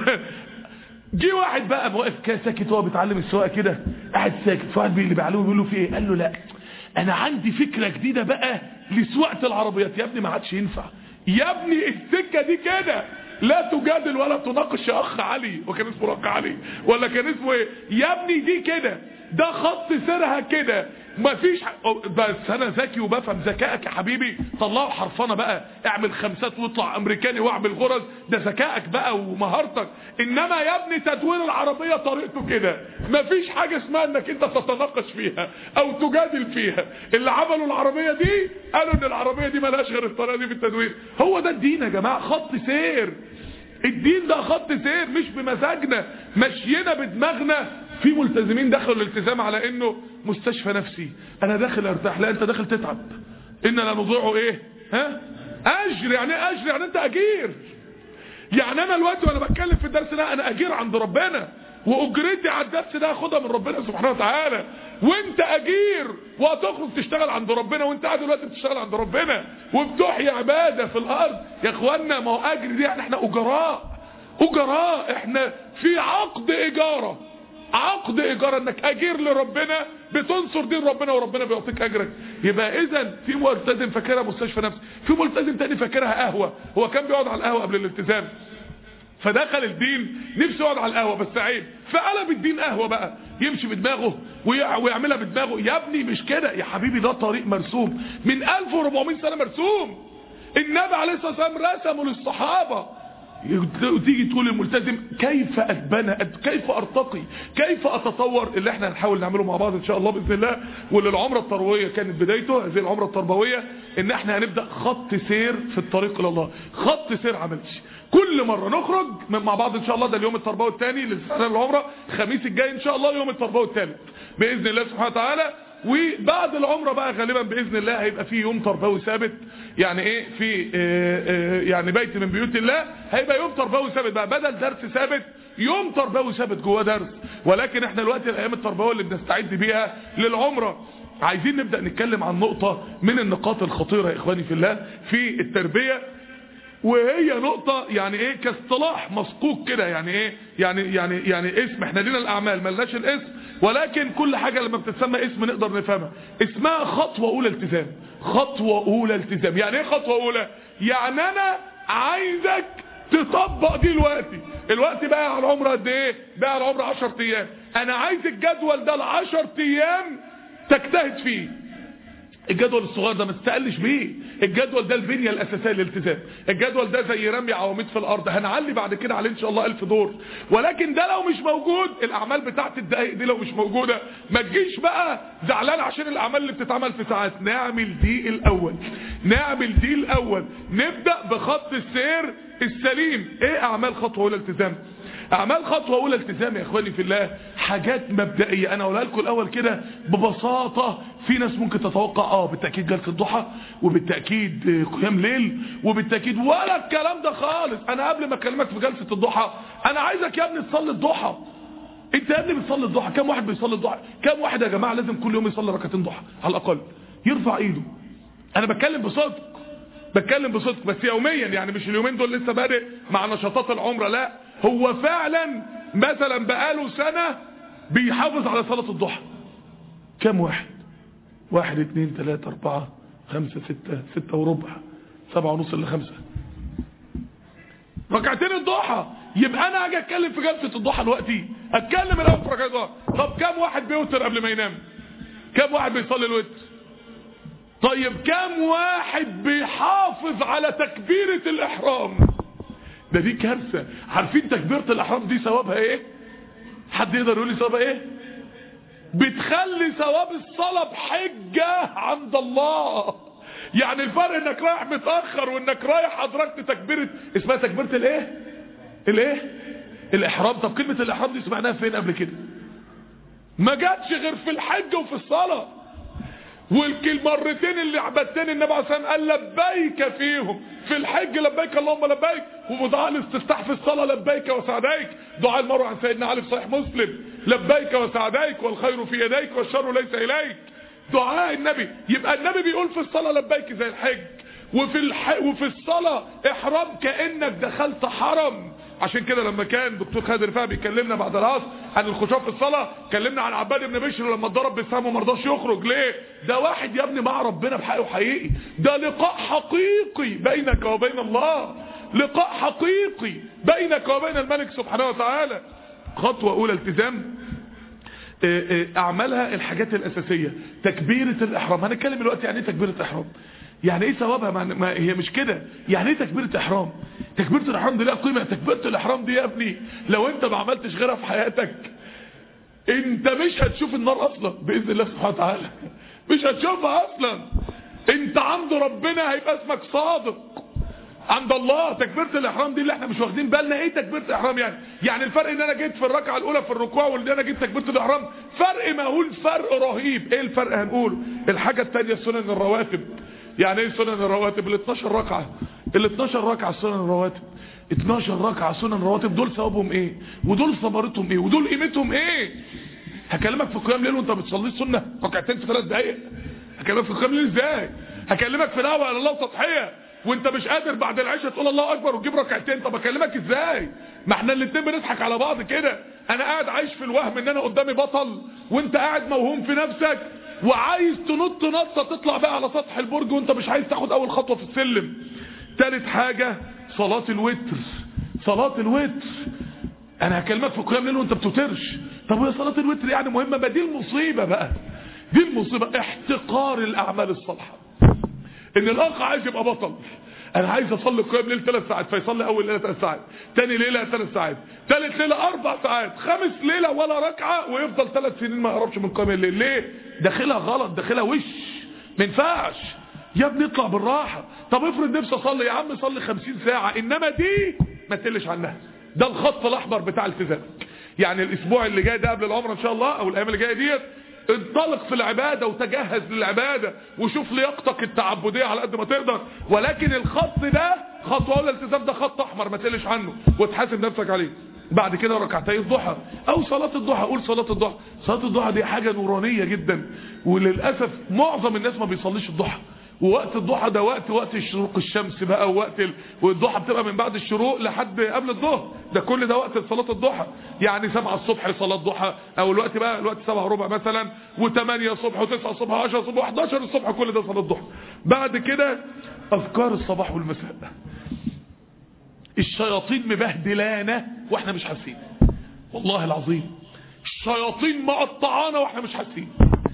جه واحد بقى واقف كده ساكت وهو بيتعلم السواقه كده قاعد ساكت فواحد اللي بيعلمه بيقول له في ايه قال له لا انا عندي فكره جديده بقى لسواقه العربيات يا ابني ما عادش ينفع يا ابني السكه دي كده لا تجادل ولا تناقش يا اخ علي وكان اسمه اخ علي ولا كان اسمه ايه يا ابني دي كده ده خط سيرها كده مفيش ح... بس انا ذكي وبفهم ذكائك يا حبيبي طلعوا حرفنه بقى اعمل خمسات واطلع امريكاني واعمل غرز ده ذكائك بقى ومهارتك انما يا ابني تدوير العربيه طريقته كده مفيش حاجه اسمها انك انت تتناقش فيها او تجادل فيها اللي عملوا العربيه دي قالوا ان العربيه دي ملهاش غير الطريقه دي في التدوير هو ده الدين يا جماعه خط سير الدين ده خط سير مش بمزاجنا مشينا بدماغنا في ملتزمين دخلوا الالتزام على انه مستشفى نفسي انا داخل ارتاح لا انت داخل تتعب ان لا نضيعه ايه ها اجر يعني ايه اجر يعني انت اجير يعني انا الوقت وانا بتكلم في الدرس ده انا اجير عند ربنا واجرتي على الدرس ده هاخدها من ربنا سبحانه وتعالى وانت اجير وهتخرج تشتغل عند ربنا وانت قاعد دلوقتي بتشتغل عند ربنا وبتحيي عباده في الارض يا اخوانا ما هو اجر دي يعني احنا اجراء اجراء احنا في عقد اجاره عقد ايجار انك اجير لربنا بتنصر دين ربنا وربنا بيعطيك اجرك يبقى اذا في ملتزم فاكرها مستشفى نفسي في ملتزم تاني فاكرها قهوه هو كان بيقعد على القهوه قبل الالتزام فدخل الدين نفسه يقعد على القهوه بس عيب فقلب الدين قهوه بقى يمشي بدماغه ويع- ويعملها بدماغه يا ابني مش كده يا حبيبي ده طريق مرسوم من 1400 سنه مرسوم النبي عليه الصلاه والسلام رسمه للصحابه وتيجي تقول الملتزم كيف اتبنى كيف ارتقي كيف اتطور اللي احنا هنحاول نعمله مع بعض ان شاء الله باذن الله واللي العمره التربويه كانت بدايته هذه العمره التربويه ان احنا هنبدا خط سير في الطريق الى الله خط سير عملي كل مره نخرج من- مع بعض ان شاء الله ده اليوم التربوي الثاني للسنه العمره الخميس الجاي ان شاء الله يوم التربوي الثالث باذن الله سبحانه وتعالى وبعد العمرة بقى غالبا بإذن الله هيبقى في يوم تربوي ثابت يعني ايه في اه اه يعني بيت من بيوت الله هيبقى يوم تربوي ثابت بقى بدل درس ثابت يوم تربوي ثابت جواه درس ولكن احنا دلوقتي الايام التربويه اللي بنستعد بيها للعمرة عايزين نبدأ نتكلم عن نقطة من النقاط الخطيرة يا اخواني في الله في التربية وهي نقطة يعني ايه كاصطلاح مسقوق كده يعني ايه يعني يعني يعني اسم احنا لينا الاعمال ملناش الاسم ولكن كل حاجة لما بتتسمى اسم نقدر نفهمها اسمها خطوة اولى التزام خطوة اولى التزام يعني ايه خطوة اولى يعني انا عايزك تطبق دي الوقت الوقت بقى على العمر قد ايه بقى على العمر 10 ايام انا عايز الجدول ده ل 10 ايام تجتهد فيه الجدول الصغير ده ما تستقلش بيه الجدول ده البنية الأساسية للالتزام الجدول ده زي رمي عواميد في الأرض هنعلي بعد كده عليه إن شاء الله ألف دور ولكن ده لو مش موجود الأعمال بتاعت الدقايق دي لو مش موجودة ما تجيش بقى زعلان عشان الأعمال اللي بتتعمل في ساعات نعمل دي الأول نعمل دي الأول نبدأ بخط السير السليم ايه أعمال خطوة ولا التزام اعمال خطوه اولى التزام يا اخواني في الله حاجات مبدئيه انا اقولها لكم الاول كده ببساطه في ناس ممكن تتوقع اه بالتاكيد جلسه ضحى وبالتاكيد آه، قيام ليل وبالتاكيد ولا الكلام ده خالص انا قبل ما اكلمك في جلسه الضحى انا عايزك يا ابني تصلي الضحى انت يا ابني بتصلي الضحى كم واحد بيصلي الضحى كم واحد يا جماعه لازم كل يوم يصلي ركعتين ضحى على الاقل يرفع ايده انا بتكلم بصدق بتكلم بصدق بس يوميا يعني مش اليومين دول لسه بادئ مع نشاطات العمره لا هو فعلا مثلا بقاله سنه بيحافظ على صلاه الضحى كم واحد واحد اتنين تلاتة اربعة خمسة ستة ستة وربع سبعة ونص الا خمسة ركعتين الضحى يبقى انا اجي اتكلم في جلسة الضحى دلوقتي اتكلم الاول في ركعتين الضحى طب كم واحد بيوتر قبل ما ينام كم واحد بيصلي الوتر طيب كم واحد بيحافظ على تكبيرة الاحرام ده دي كارثة عارفين تكبيرة الاحرام دي ثوابها ايه حد يقدر يقول لي ثوابها ايه بتخلي ثواب الصلاة بحجة عند الله يعني الفرق انك رايح متأخر وانك رايح ادركت تكبيرة اسمها تكبيرة الايه الايه الاحرام طب كلمة الاحرام دي سمعناها فين قبل كده ما جاتش غير في الحج وفي الصلاة والمرتين اللي عبدتين النبي عليه الصلاه والسلام قال لبيك فيهم في الحج لبيك اللهم لبيك ودعاء الاستفتاح في الصلاه لبيك وسعديك دعاء المروه عن سيدنا علي في صحيح مسلم لبيك وسعديك والخير في يديك والشر ليس اليك دعاء النبي يبقى النبي بيقول في الصلاه لبيك زي الحج وفي الح... وفي الصلاه احرام كانك دخلت حرم عشان كده لما كان دكتور خالد رفاعي بيكلمنا بعد العصر عن الخشوع في الصلاه كلمنا عن عباد بن بشر لما اتضرب بالسهم وما رضاش يخرج ليه ده واحد يا ابني مع ربنا بحقه حقيقي ده لقاء حقيقي بينك وبين الله لقاء حقيقي بينك وبين الملك سبحانه وتعالى خطوه اولى التزام اعمالها الحاجات الاساسيه تكبيره الاحرام هنتكلم دلوقتي يعني ايه تكبيره احرام يعني ايه ثوابها ما ما هي مش كده يعني ايه تكبيره احرام تكبيره الاحرام دي لها قيمه تكبيره الاحرام دي يا ابني لو انت ما عملتش غيرها في حياتك انت مش هتشوف النار اصلا باذن الله سبحانه وتعالى مش هتشوفها اصلا انت عند ربنا هيبقى اسمك صادق عند الله تكبيره الاحرام دي اللي احنا مش واخدين بالنا ايه تكبيره الاحرام يعني يعني الفرق ان انا جيت في الركعه الاولى في الركوع وان انا جيت تكبيره الاحرام فرق مهول فرق رهيب ايه الفرق هنقوله الحاجه الثانيه سنن الرواتب يعني ايه سنن الرواتب ال 12 ركعه ال 12 ركعه سنن الرواتب 12 ركعه سنن الرواتب دول ثوابهم ايه ودول ثمرتهم ايه ودول قيمتهم ايه هكلمك في قيام ليل وانت بتصلي سنه ركعتين في ثلاث دقائق هكلمك في قيام ليل ازاي هكلمك في دعوه على الله تضحيه وانت مش قادر بعد العشاء تقول الله اكبر وتجيب ركعتين طب اكلمك ازاي ما احنا الاتنين بنضحك على بعض كده انا قاعد عايش في الوهم ان انا قدامي بطل وانت قاعد موهوم في نفسك وعايز تنط نطه تطلع بقى على سطح البرج وانت مش عايز تاخد اول خطوه في السلم تالت حاجه صلاه الوتر صلاة الوتر انا هكلمك في قيام الليل وانت بتوترش طب هي صلاة الوتر يعني مهمة ما دي المصيبة بقى دي المصيبة احتقار الاعمال الصالحة ان الاخ عايز يبقى بطل انا عايز اصلي قيام ليل ثلاث ساعات فيصلي اول ليله ثلاث ساعات ثاني ليله ثلاث ساعات ثالث ليله اربع ساعات خامس ليله ولا ركعه ويفضل ثلاث سنين ما يقربش من قيام الليل ليه داخلها غلط داخلها وش ما ينفعش يا ابني اطلع بالراحه طب افرض نفسي اصلي يا عم صلي 50 ساعه انما دي ما تقلش عنها ده الخط الاحمر بتاع التزامك يعني الاسبوع اللي جاي ده قبل العمره ان شاء الله او الايام اللي جايه ديت انطلق في العبادة وتجهز للعبادة وشوف لياقتك التعبدية على قد ما تقدر ولكن الخط ده خطوة اولى الالتزام ده خط احمر ما تقلش عنه وتحاسب نفسك عليه بعد كده ركعتي الضحى او صلاة الضحى قول صلاة الضحى صلاة الضحى دي حاجة نورانية جدا وللأسف معظم الناس ما بيصليش الضحى ووقت الضحى ده وقت وقت شروق الشمس بقى ووقت ال... والضحى بتبقى من بعد الشروق لحد قبل الظهر ده كل ده وقت صلاة الضحى يعني سبعة الصبح صلاة ضحى او الوقت بقى الوقت سبعة ربع مثلا وثمانية الصبح وتسعة الصبح وعشرة الصبح وحداشر الصبح كل ده صلاة ضحى بعد كده اذكار الصباح والمساء الشياطين مبهدلانا واحنا مش حاسين والله العظيم الشياطين مقطعانا واحنا مش حاسين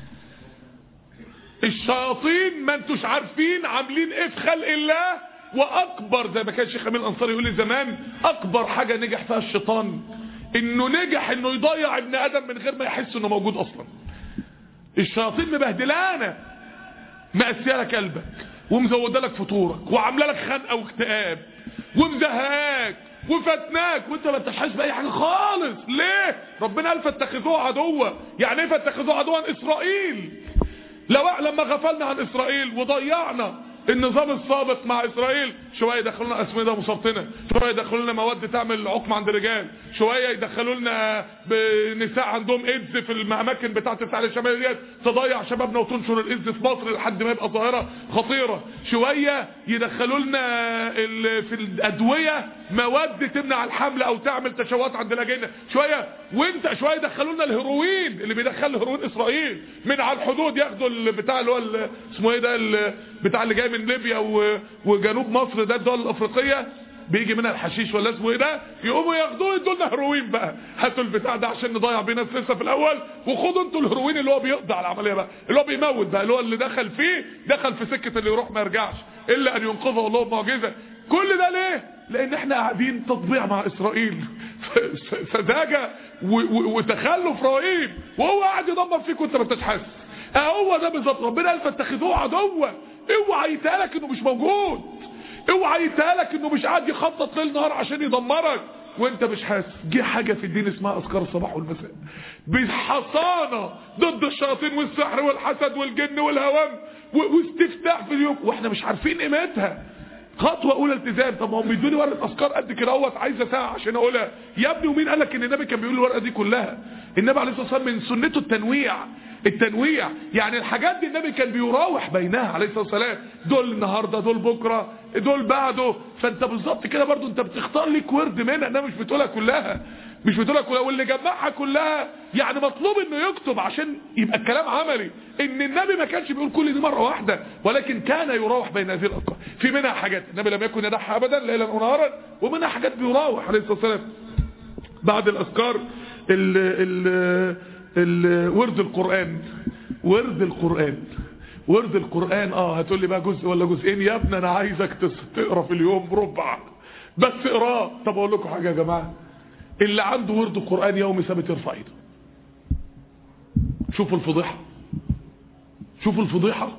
الشياطين ما انتوش عارفين عاملين ايه في خلق الله واكبر زي ما كان الشيخ امين الانصاري يقول لي زمان اكبر حاجه نجح فيها الشيطان انه نجح انه يضيع ابن ادم من غير ما يحس انه موجود اصلا الشياطين مبهدلانا مقسيه لك قلبك ومزوده لك فطورك وعامله لك خنقه واكتئاب ومزهقاك وفتناك وانت ما انتش حاسس باي حاجه خالص ليه ربنا قال فاتخذوه عدوا يعني ايه فاتخذوه عدوا اسرائيل لو لما غفلنا عن اسرائيل وضيعنا النظام السابق مع اسرائيل شويه يدخلوا لنا اسمده مسرطنه شويه يدخلوا لنا مواد تعمل عقم عند الرجال شويه يدخلوا لنا نساء عندهم ايدز في الاماكن بتاعه الساحل الشمالي ديت تضيع شبابنا وتنشر الايدز في مصر لحد ما يبقى ظاهره خطيره شويه يدخلوا لنا في الادويه مواد تمنع الحمل او تعمل تشوهات عند الاجنه شويه وانت شويه يدخلوا لنا الهيروين اللي بيدخل الهيروين اسرائيل من على الحدود ياخدوا البتاع اللي هو اسمه ايه ده بتاع اللي جاي من ليبيا وجنوب مصر ده الدول الافريقيه بيجي منها الحشيش ولا اسمه ايه ده يقوموا ياخدوه يدوا لنا هيروين بقى هاتوا البتاع ده عشان نضيع بيه ناس لسه في الاول وخدوا انتوا الهيروين اللي هو بيقضي على العمليه بقى اللي هو بيموت بقى اللي هو اللي دخل فيه دخل في سكه اللي يروح ما يرجعش الا ان ينقذه الله بمعجزه كل ده ليه لان احنا قاعدين تطبيع مع اسرائيل سذاجه وتخلف رهيب وهو قاعد يدمر فيك وانت ما انتش حاسس هو ده بالظبط ربنا قال فاتخذوه عدوا اوعى يتقالك انه مش موجود اوعى يتقالك انه مش قاعد يخطط ليل نهار عشان يدمرك وانت مش حاسس جه حاجه في الدين اسمها اذكار الصباح والمساء بحصانه ضد الشياطين والسحر والحسد والجن والهوام واستفتاح في اليوم واحنا مش عارفين قيمتها خطوه اولى التزام طب ما هم بيدوني ورقه اذكار قد كده اهوت عايزه ساعه عشان اقولها يا ابني ومين قال لك ان النبي كان بيقول الورقه دي كلها النبي عليه الصلاه والسلام من سنته التنويع التنويع يعني الحاجات دي النبي كان بيراوح بينها عليه الصلاه والسلام دول النهارده دول بكره دول بعده فانت بالظبط كده برضو انت بتختار لك ورد منها انها مش بتقولها كلها مش بتقولها كلها واللي جمعها كلها يعني مطلوب انه يكتب عشان يبقى الكلام عملي ان النبي ما كانش بيقول كل دي مره واحده ولكن كان يراوح بين هذه الاذكار في منها حاجات النبي لم يكن يدعها ابدا ليلا ونهارا ومنها حاجات بيراوح عليه الصلاه والسلام بعد الاذكار ال ال ال ورد القران ورد القران ورد القرآن اه هتقول لي بقى جزء ولا جزئين يا ابني انا عايزك تقرا في اليوم ربع بس اقراه طب اقول لكم حاجه يا جماعه اللي عنده ورد القرآن يومي ثابت يرفع ايده شوفوا الفضيحه شوفوا الفضيحه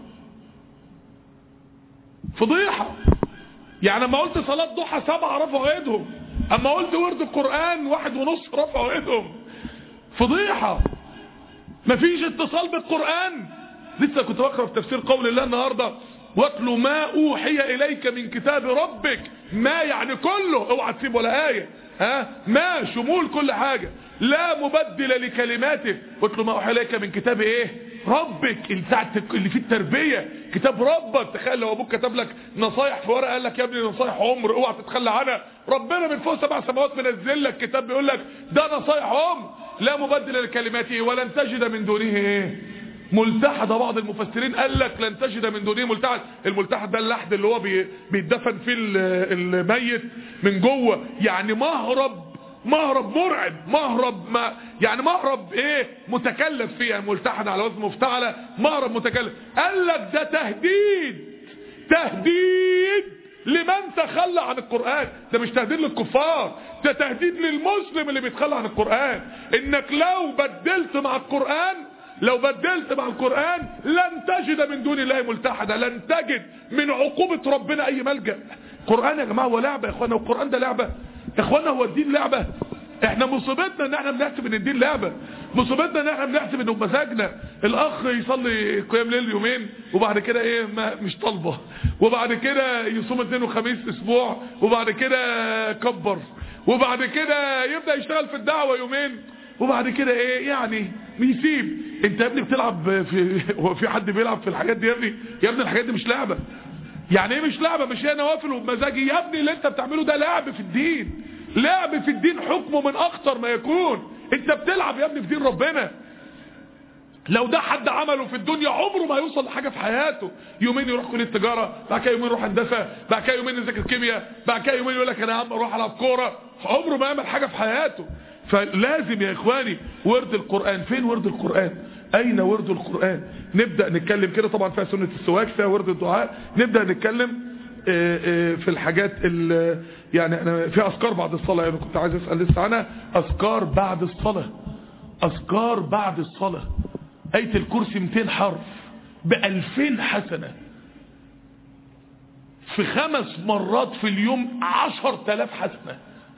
فضيحه يعني اما قلت صلاه ضحى سبعه رفعوا ايدهم اما قلت ورد القرآن واحد ونص رفعوا ايدهم فضيحه مفيش اتصال بالقرآن لسه كنت بقرا في تفسير قول الله النهارده واتل ما اوحي اليك من كتاب ربك ما يعني كله اوعى تسيب ولا ايه ها ما شمول كل حاجه لا مبدل لكلماته واتل ما اوحي اليك من كتاب ايه ربك اللي فيه التربيه كتاب ربك تخيل لو ابوك كتب لك نصايح في ورقه قال لك يا ابني نصايح عمر اوعى تتخلى عنها ربنا من فوق سبع سماوات منزل لك كتاب بيقول لك ده نصايح عمر لا مبدل لكلماته ولن تجد من دونه ايه ملتحدة بعض المفسرين قال لك لن تجد من دونه ملتحد الملتحد ده اللحد اللي هو بي- بيتدفن فيه ال- الميت من جوه يعني مهرب مهرب مرعب مهرب ما يعني مهرب ايه متكلف فيه يعني ملتحد على وزن مفتعلة مهرب متكلف قال لك ده تهديد تهديد لمن تخلى عن القرآن ده مش تهديد للكفار ده تهديد للمسلم اللي بيتخلى عن القرآن انك لو بدلت مع القرآن لو بدلت مع القرآن لن تجد من دون الله ملتحدا لن تجد من عقوبة ربنا اي ملجأ القرآن يا جماعة هو لعبة يا اخوانا والقرآن ده لعبة يا اخوانا هو الدين لعبة احنا مصيبتنا ان احنا بنحسب ان الدين لعبة مصيبتنا ان احنا بنحسب انه بمزاجنا الاخ يصلي قيام ليل يومين وبعد كده ايه ما مش طالبه وبعد كده يصوم اثنين وخميس اسبوع وبعد كده كبر وبعد كده يبدأ يشتغل في الدعوة يومين وبعد كده ايه يعني بيسيب انت يا ابني بتلعب في هو في حد بيلعب في الحاجات دي يا ابني يا ابني الحاجات دي مش لعبة يعني ايه مش لعبة مش هي نوافل وبمزاجي يا ابني اللي انت بتعمله ده لعب في الدين لعب في الدين حكمه من اخطر ما يكون انت بتلعب يا ابني في دين ربنا لو ده حد عمله في الدنيا عمره ما هيوصل لحاجة في حياته يومين يروح كلية تجارة بعد كده يومين يروح هندسة بعد كده يومين يذاكر كيمياء بعد كده يومين يقول لك انا يا عم اروح العب كورة عمره ما يعمل حاجة في حياته فلازم يا اخواني ورد القرآن فين ورد القرآن اين ورد القرآن نبدأ نتكلم كده طبعا فيها سنة السواك فيها ورد الدعاء نبدأ نتكلم آه، آه، في الحاجات ال- يعني انا في اذكار بعد الصلاة يعني كنت عايز اسأل لسه عنها اذكار بعد الصلاة اذكار بعد الصلاة آية الكرسي 200 حرف بألفين حسنة في خمس مرات في اليوم عشر تلاف حسنة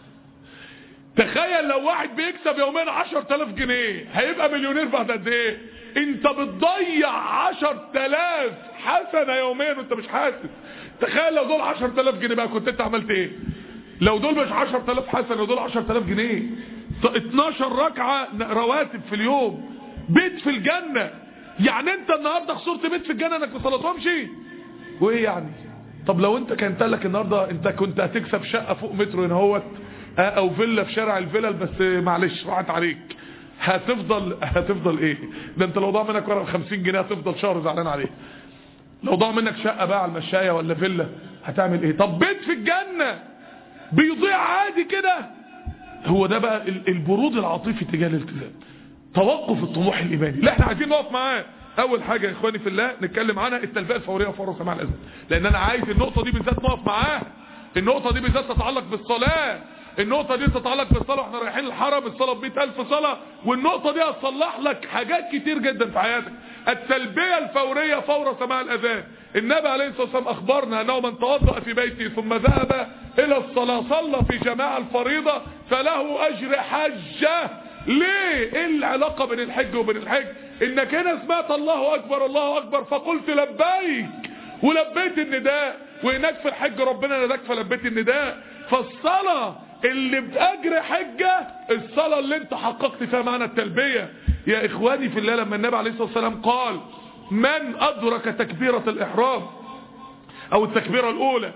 تخيل لو واحد بيكسب يومين عشر تلاف جنيه هيبقى مليونير بعد قد ايه انت بتضيع عشر تلاف حسنة يوميا وانت مش حاسس تخيل لو دول عشر تلاف جنيه بقى كنت انت عملت ايه لو دول مش عشر تلاف حسنة ودول عشر تلاف جنيه ط- 12 ركعة رواتب في اليوم بيت في الجنة يعني انت النهاردة خسرت بيت في الجنة انك ما صلاتهمش وايه يعني طب لو انت كانت لك النهاردة انت كنت هتكسب شقة فوق مترو هنا اهوت اه، او فيلا في شارع الفلل بس معلش راحت عليك هتفضل هتفضل ايه ده انت لو ضاع منك ورقه 50 جنيه هتفضل شهر زعلان عليه لو ضاع منك شقة بقى على المشاية ولا فيلا هتعمل ايه طب بيت في الجنة بيضيع عادي كده هو ده بقى ال- البرود العاطفي تجاه الالتزام توقف الطموح الايماني لا احنا عايزين نقف معاه اول حاجة يا اخواني في الله نتكلم عنها التلبية الفورية وفور سماع الاذان لان انا عايز النقطة دي بالذات نقف معاها النقطة دي بالذات تتعلق بالصلاة النقطة دي تتعلق بالصلاة واحنا رايحين الحرم الصلاة ب ألف صلاة والنقطة دي هتصلح لك حاجات كتير جدا في حياتك التلبية الفورية فور سماع الأذان النبي عليه الصلاة والسلام أخبرنا أنه من توضأ في بيته ثم ذهب إلى الصلاة صلى في جماعة الفريضة فله أجر حجة ليه ايه العلاقة بين الحج وبين الحج انك هنا سمعت الله اكبر الله اكبر فقلت لبيك ولبيت النداء وهناك في الحج ربنا نداك فلبيت النداء فالصلاة اللي بأجر حجة الصلاة اللي انت حققت فيها معنى التلبية يا اخواني في الله لما النبي عليه الصلاة والسلام قال من ادرك تكبيرة الاحرام او التكبيرة الاولى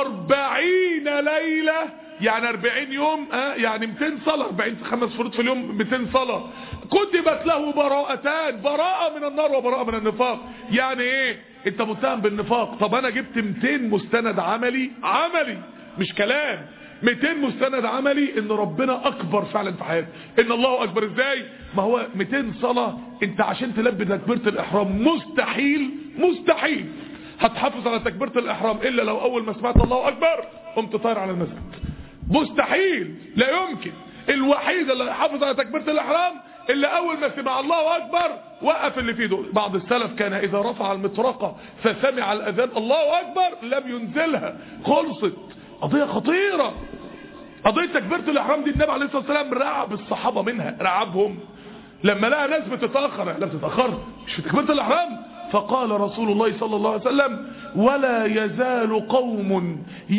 اربعين ليلة يعني اربعين يوم اه يعني 200 صلاة 40 خمس فروض في اليوم 200 صلاة كتبت له براءتان براءة من النار وبراءة من النفاق يعني ايه انت متهم بالنفاق طب انا جبت 200 مستند عملي عملي مش كلام 200 مستند عملي ان ربنا اكبر فعلا في حياتك ان الله اكبر ازاي ما هو 200 صلاة انت عشان تلبي تكبيرة الاحرام مستحيل مستحيل هتحافظ على تكبيرة الاحرام الا لو اول ما سمعت الله اكبر قمت طاير على المسجد مستحيل لا يمكن الوحيد اللي يحافظ على تكبيرة الاحرام اللي اول ما سمع الله اكبر وقف اللي في ايده بعض السلف كان اذا رفع المطرقة فسمع الاذان الله اكبر لم ينزلها خلصت قضية خطيرة قضية تكبيرة الاحرام دي النبي عليه الصلاة والسلام رعب الصحابة منها رعبهم لما لقى ناس بتتأخر لا بتتأخر مش في تكبيرة الاحرام فقال رسول الله صلى الله عليه وسلم ولا يزال قوم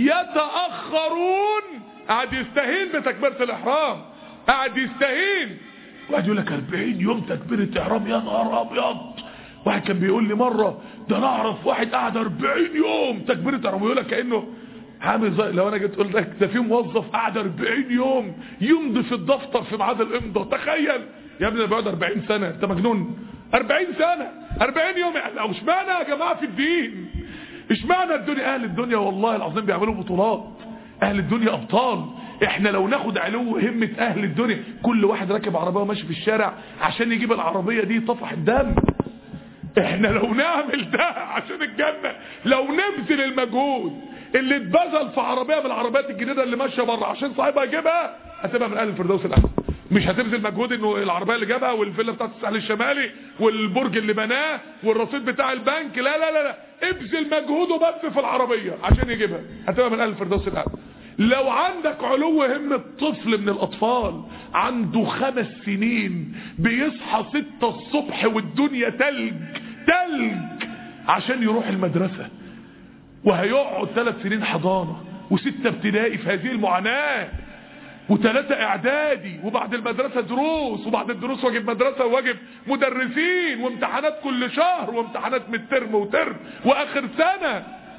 يتأخرون قاعد يستهين بتكبيرة الاحرام قاعد يستهين واحد يقول لك 40 يوم تكبيرة احرام يا نهار ابيض واحد كان بيقول لي مرة ده انا اعرف واحد قاعد 40 يوم تكبيرة احرام يقول لك كأنه عامل زي لو انا جيت قلت لك ده في موظف قاعد 40 يوم يمضي في الدفتر في ميعاد الامضاء تخيل يا ابني ده بيقعد 40 سنة انت مجنون 40 سنة 40 يوم يعني اشمعنى يا جماعة في الدين اشمعنى الدنيا اهل الدنيا والله العظيم بيعملوا بطولات اهل الدنيا ابطال احنا لو ناخد علو همة اهل الدنيا كل واحد راكب عربية وماشي في الشارع عشان يجيب العربية دي طفح الدم احنا لو نعمل ده عشان الجنة لو نبذل المجهود اللي اتبذل في عربية من العربيات الجديدة اللي ماشية بره عشان صاحبها يجيبها هتبقى من اهل الفردوس الاعلى مش هتبذل مجهود انه العربيه اللي جابها والفيلا بتاعت الساحل الشمالي والبرج اللي بناه والرصيد بتاع البنك لا لا لا لا ابذل مجهوده بس في العربيه عشان يجيبها هتبقى من اهل الفردوس الاعلى لو عندك علو همة طفل من الاطفال عنده خمس سنين بيصحى ستة الصبح والدنيا تلج تلج عشان يروح المدرسة وهيقعد ثلاث سنين حضانة وستة ابتدائي في هذه المعاناة وثلاثة اعدادي وبعد المدرسة دروس وبعد الدروس واجب مدرسة وواجب مدرسين وامتحانات كل شهر وامتحانات من الترم وترم واخر سنة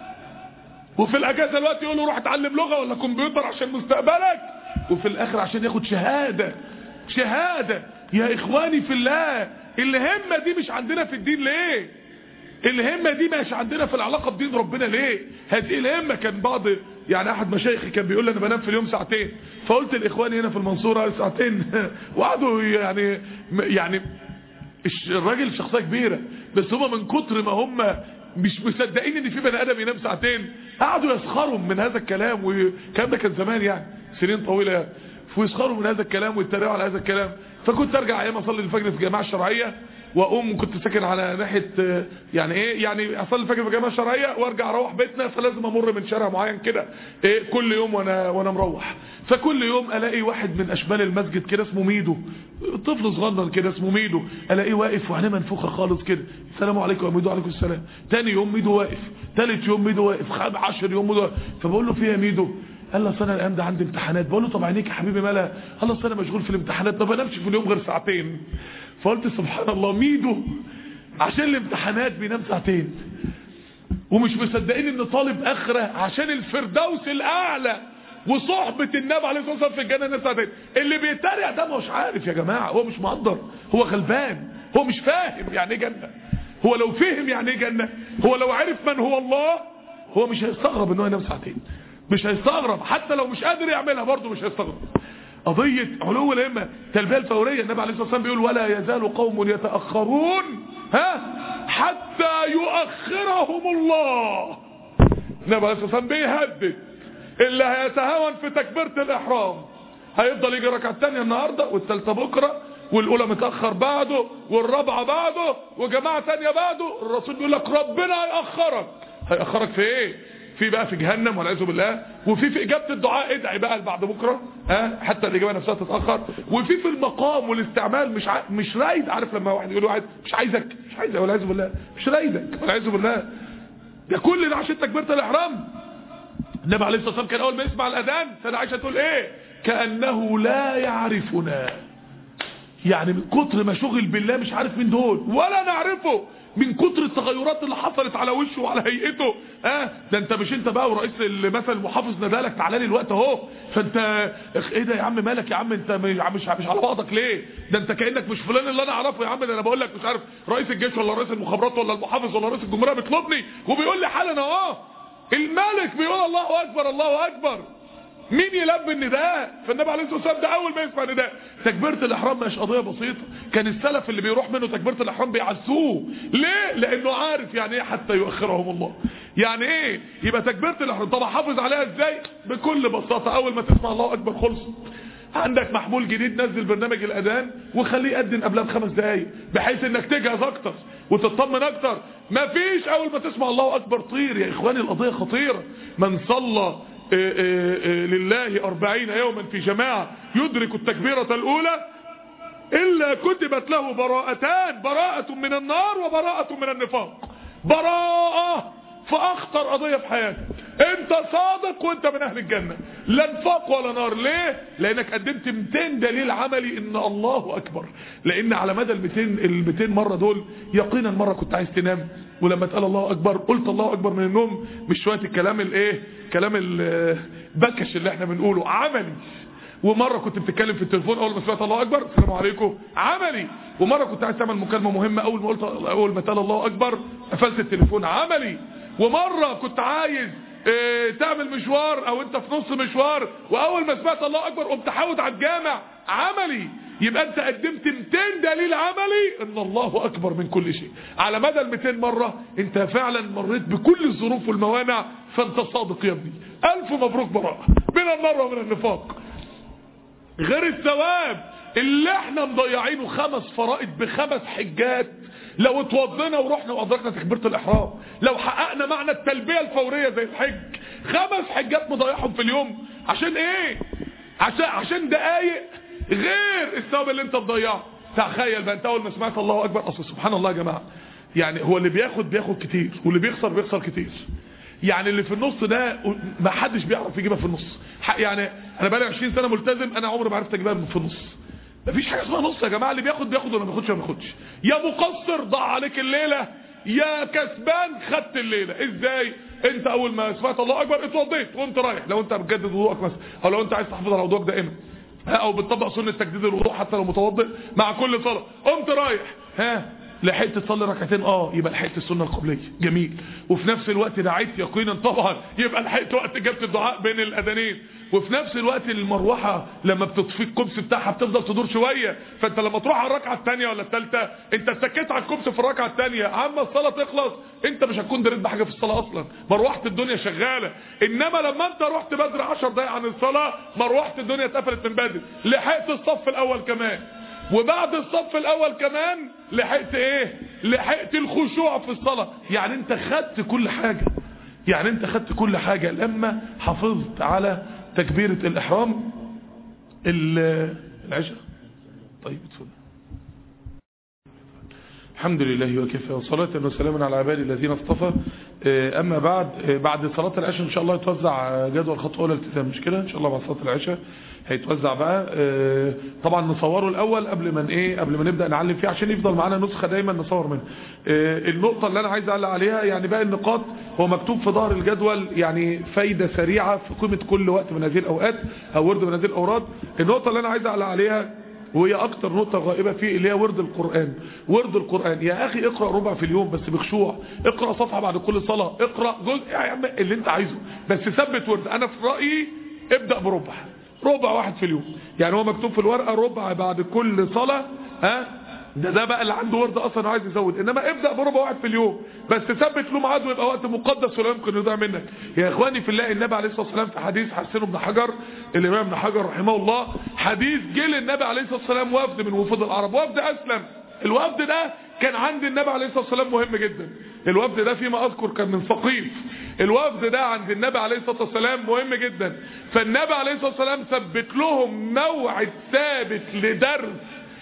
وفي الاجازة الوقت يقولوا روح اتعلم لغة ولا كمبيوتر عشان مستقبلك وفي الاخر عشان ياخد شهادة شهادة يا اخواني في الله الهمة دي مش عندنا في الدين ليه الهمة دي مش عندنا في العلاقة بدين ربنا ليه هذه الهمة كان بعض يعني احد مشايخي كان بيقول لي انا بنام في اليوم ساعتين فقلت لاخواني هنا في المنصورة ساعتين وقعدوا يعني يعني الراجل شخصية كبيرة بس هم من كتر ما هم مش مصدقين ان في بني ادم ينام ساعتين قعدوا يسخروا من هذا الكلام والكلام ده كان زمان يعني سنين طويلة يعني ويسخروا من هذا الكلام ويتريقوا على هذا الكلام فكنت ارجع ايام اصلي الفجر في الجماعه الشرعيه واقوم كنت ساكن على ناحيه يعني ايه يعني اصلي الفجر في الجماعه الشرعيه وارجع اروح بيتنا فلازم امر من شارع معين كده ايه كل يوم وانا وانا مروح فكل يوم الاقي واحد من اشبال المسجد كده اسمه ميدو طفل صغنن كده اسمه ميدو الاقيه واقف وعينيه منفوخه خالص كده السلام عليكم يا ميدو وعليكم السلام تاني يوم ميدو واقف تالت يوم ميدو واقف خد 10 يوم ميدو واقف فبقول له فيها يا ميدو قال له انا الايام ده عندي امتحانات بقول له طب عينيك يا حبيبي مالها قال له انا مشغول في الامتحانات ما بنامش في اليوم غير ساعتين فقلت سبحان الله ميدو عشان الامتحانات بينام ساعتين ومش مصدقين ان طالب اخره عشان الفردوس الاعلى وصحبة النبي عليه الصلاة والسلام في الجنة نفسها ساعتين اللي بيتريق ده مش عارف يا جماعة هو مش مقدر هو غلبان هو مش فاهم يعني ايه جنة هو لو فهم يعني ايه جنة هو لو عرف من هو الله هو مش هيستغرب ان هو ينام ساعتين مش هيستغرب حتى لو مش قادر يعملها برضه مش هيستغرب قضية علو الهمة التلبية الفورية النبي عليه الصلاة والسلام بيقول ولا يزال قوم يتأخرون ها حتى يؤخرهم الله النبي عليه الصلاة والسلام بيهدد اللي هيتهاون في تكبيرة الإحرام هيفضل يجي ركعة الثانية النهاردة والثالثة بكرة والأولى متأخر بعده والرابعة بعده وجماعة ثانية بعده الرسول بيقول لك ربنا هيأخرك هيأخرك في ايه في بقى في جهنم والعياذ بالله وفي في اجابه الدعاء ادعي بقى بعد بكره ها حتى الاجابه نفسها تتاخر وفي في المقام والاستعمال مش ع... مش رايد عارف لما واحد يقول واحد مش عايزك مش عايزك والعياذ بالله مش رايدك والعياذ بالله ده كل ده عشان تكبيره الاحرام النبي عليه الصلاه والسلام كان اول ما يسمع الاذان سيدة عائشه تقول ايه كانه لا يعرفنا يعني من كتر ما شغل بالله مش عارف مين دول ولا نعرفه من كتر التغيرات اللي حصلت على وشه وعلى هيئته اه ده انت مش انت بقى ورئيس مثلا المحافظ ندالك تعالى لي الوقت اهو فانت ايه ده يا عم مالك يا عم انت مش مش على بعضك ليه ده انت كانك مش فلان اللي انا اعرفه يا عم ده انا بقول لك مش عارف رئيس الجيش ولا رئيس المخابرات ولا المحافظ ولا رئيس الجمهوريه بيطلبني وبيقول لي حالا اهو الملك بيقول الله اكبر الله اكبر مين يلبي النداء فالنبي عليه الصلاه والسلام ده اول ما يسمع نداء تكبيره الاحرام مش قضيه بسيطه كان السلف اللي بيروح منه تكبيره الاحرام بيعزوه ليه لانه عارف يعني ايه حتى يؤخرهم الله يعني ايه يبقى تكبيره الاحرام طب احافظ عليها ازاي بكل بساطه اول ما تسمع الله اكبر خلص عندك محمول جديد نزل برنامج الاذان وخليه يقدم قبلها بخمس دقايق بحيث انك تجهز اكتر وتطمن اكتر مفيش اول ما تسمع الله اكبر طير يا اخواني القضيه خطيره من صلى إيه إيه إيه لله أربعين يوما في جماعة يدرك التكبيرة الأولى إلا كتبت له براءتان براءة من النار وبراءة من النفاق براءة فأخطر قضية في حياتك انت صادق وانت من اهل الجنة لا نفاق ولا نار ليه لانك قدمت 200 دليل عملي ان الله اكبر لان على مدى ال 200 ال 200 مرة دول يقينا مرة كنت عايز تنام ولما تقال الله اكبر قلت الله اكبر من النوم مش شوية الكلام الايه كلام البكش اللي احنا بنقوله عملي ومره كنت بتتكلم في التليفون اول ما سمعت الله اكبر السلام عليكم عملي ومره كنت عايز تعمل مكالمه مهمه اول ما قلت اول ما قال الله اكبر قفلت التليفون عملي ومره كنت عايز اه تعمل مشوار او انت في نص مشوار واول ما سمعت الله اكبر قمت حاوت على الجامع عملي يبقى انت قدمت 200 دليل عملي ان الله اكبر من كل شيء على مدى ال 200 مرة انت فعلا مريت بكل الظروف والموانع فانت صادق يا ابني الف مبروك براءة من النار ومن النفاق غير الثواب اللي احنا مضيعينه خمس فرائض بخمس حجات لو اتوضينا ورحنا وادركنا تكبيره الاحرام لو حققنا معنى التلبيه الفوريه زي الحج خمس حجات مضيعهم في اليوم عشان ايه عشان عشان دقايق غير الثواب اللي انت مضيعه تخيل بقى انت اول ما سمعت الله اكبر اصل سبحان الله يا جماعه يعني هو اللي بياخد بياخد كتير واللي بيخسر بيخسر كتير يعني اللي في النص ده ما حدش بيعرف يجيبها في النص يعني انا بقالي 20 سنه ملتزم انا عمري ما عرفت اجيبها في النص مفيش حاجه اسمها نص يا جماعه اللي بياخد بياخد ولا ما بياخدش ما بياخدش يا مقصر ضاع عليك الليله يا كسبان خدت الليله ازاي انت اول ما سمعت الله اكبر اتوضيت وانت رايح لو انت بتجدد وضوءك مثلا او لو انت عايز تحافظ على وضوءك دائما او بتطبق سنه تجديد الوضوء حتى لو متوضئ مع كل صلاه قمت رايح ها لحقت تصلي ركعتين اه يبقى لحقت السنه القبليه جميل وفي نفس الوقت دعيت يقينا طبعا يبقى لحقت وقت اجابه الدعاء بين الاذانين وفي نفس الوقت المروحه لما بتطفي الكبس بتاعها بتفضل تدور شويه فانت لما تروح على الركعه الثانيه ولا الثالثه انت اتكيت على الكبس في الركعه الثانيه عما الصلاه تخلص انت مش هتكون دريت بحاجه في الصلاه اصلا مروحه الدنيا شغاله انما لما انت رحت بدري 10 دقايق عن الصلاه مروحه الدنيا اتقفلت من بدري لحقت الصف الاول كمان وبعد الصف الاول كمان لحقت ايه لحقت الخشوع في الصلاة يعني انت خدت كل حاجة يعني انت خدت كل حاجة لما حافظت على تكبيرة الاحرام العشاء طيب اتفضل الحمد لله وكفى وصلاة وسلاما على عبادي الذين اصطفى اما بعد بعد صلاة العشاء ان شاء الله يتوزع جدول خطوة اولى الالتزام مش كده ان شاء الله بعد صلاة العشاء هيتوزع بقى طبعا نصوره الاول قبل ما ايه قبل ما نبدا نعلم فيه عشان يفضل معانا نسخه دايما نصور منها النقطه اللي انا عايز اعلق عليها يعني باقي النقاط هو مكتوب في ظهر الجدول يعني فايده سريعه في قيمه كل وقت من هذه الاوقات او ورد من هذه الاوراد النقطه اللي انا عايز اعلق عليها وهي اكتر نقطة غائبة فيه اللي هي ورد القرآن ورد القرآن يا اخي اقرأ ربع في اليوم بس بخشوع اقرأ صفحة بعد كل صلاة اقرأ جزء يا عم اللي انت عايزه بس ثبت ورد انا في رأيي ابدأ بربع ربع واحد في اليوم يعني هو مكتوب في الورقة ربع بعد كل صلاة ها ده ده بقى اللي عنده ورد اصلا عايز يزود انما ابدأ بربع واحد في اليوم بس ثبت له ميعاد ويبقى وقت مقدس ولا يمكن يضيع منك يا اخواني في الله النبي عليه الصلاه والسلام في حديث حسنه ابن حجر الامام ابن حجر رحمه الله حديث جه للنبي عليه الصلاه والسلام وفد من وفود العرب وفد اسلم الوفد ده كان عند النبي عليه الصلاه والسلام مهم جدا الوفد ده فيما اذكر كان من ثقيف الوفد ده عند النبي عليه الصلاه والسلام مهم جدا فالنبي عليه الصلاه والسلام ثبت لهم موعد ثابت لدرس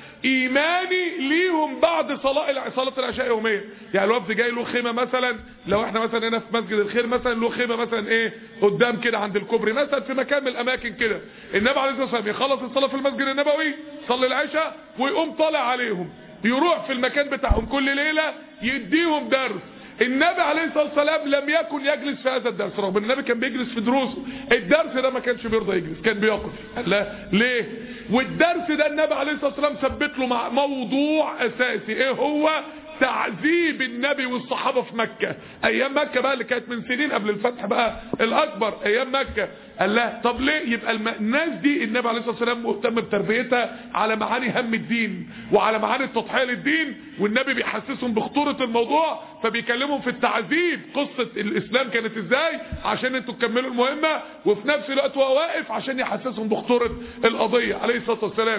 ايماني ليهم بعد صلاه صلاه العشاء يوميا يعني الوفد جاي له خيمه مثلا لو احنا مثلا هنا في مسجد الخير مثلا له خيمه مثلا ايه قدام كده عند الكوبري مثلا في مكان من الاماكن كده النبي عليه الصلاه والسلام يخلص الصلاه في المسجد النبوي صلي العشاء ويقوم طالع عليهم يروح في المكان بتاعهم كل ليله يديهم درس النبي عليه الصلاة والسلام لم يكن يجلس في هذا الدرس رغم النبي كان بيجلس في دروسه الدرس ده ما كانش بيرضى يجلس كان بيقف لا ليه والدرس ده النبي عليه الصلاة والسلام ثبت له مع موضوع اساسي ايه هو تعذيب النبي والصحابة في مكة ايام مكة بقى اللي كانت من سنين قبل الفتح بقى الاكبر ايام مكة قال لا طب ليه يبقى الم... الناس دي النبي عليه الصلاة والسلام مهتم بتربيتها على معاني هم الدين وعلى معاني التضحية للدين والنبي بيحسسهم بخطورة الموضوع فبيكلمهم في التعذيب قصة الاسلام كانت ازاي عشان انتوا تكملوا المهمة وفي نفس الوقت هو واقف عشان يحسسهم بخطورة القضية عليه الصلاة والسلام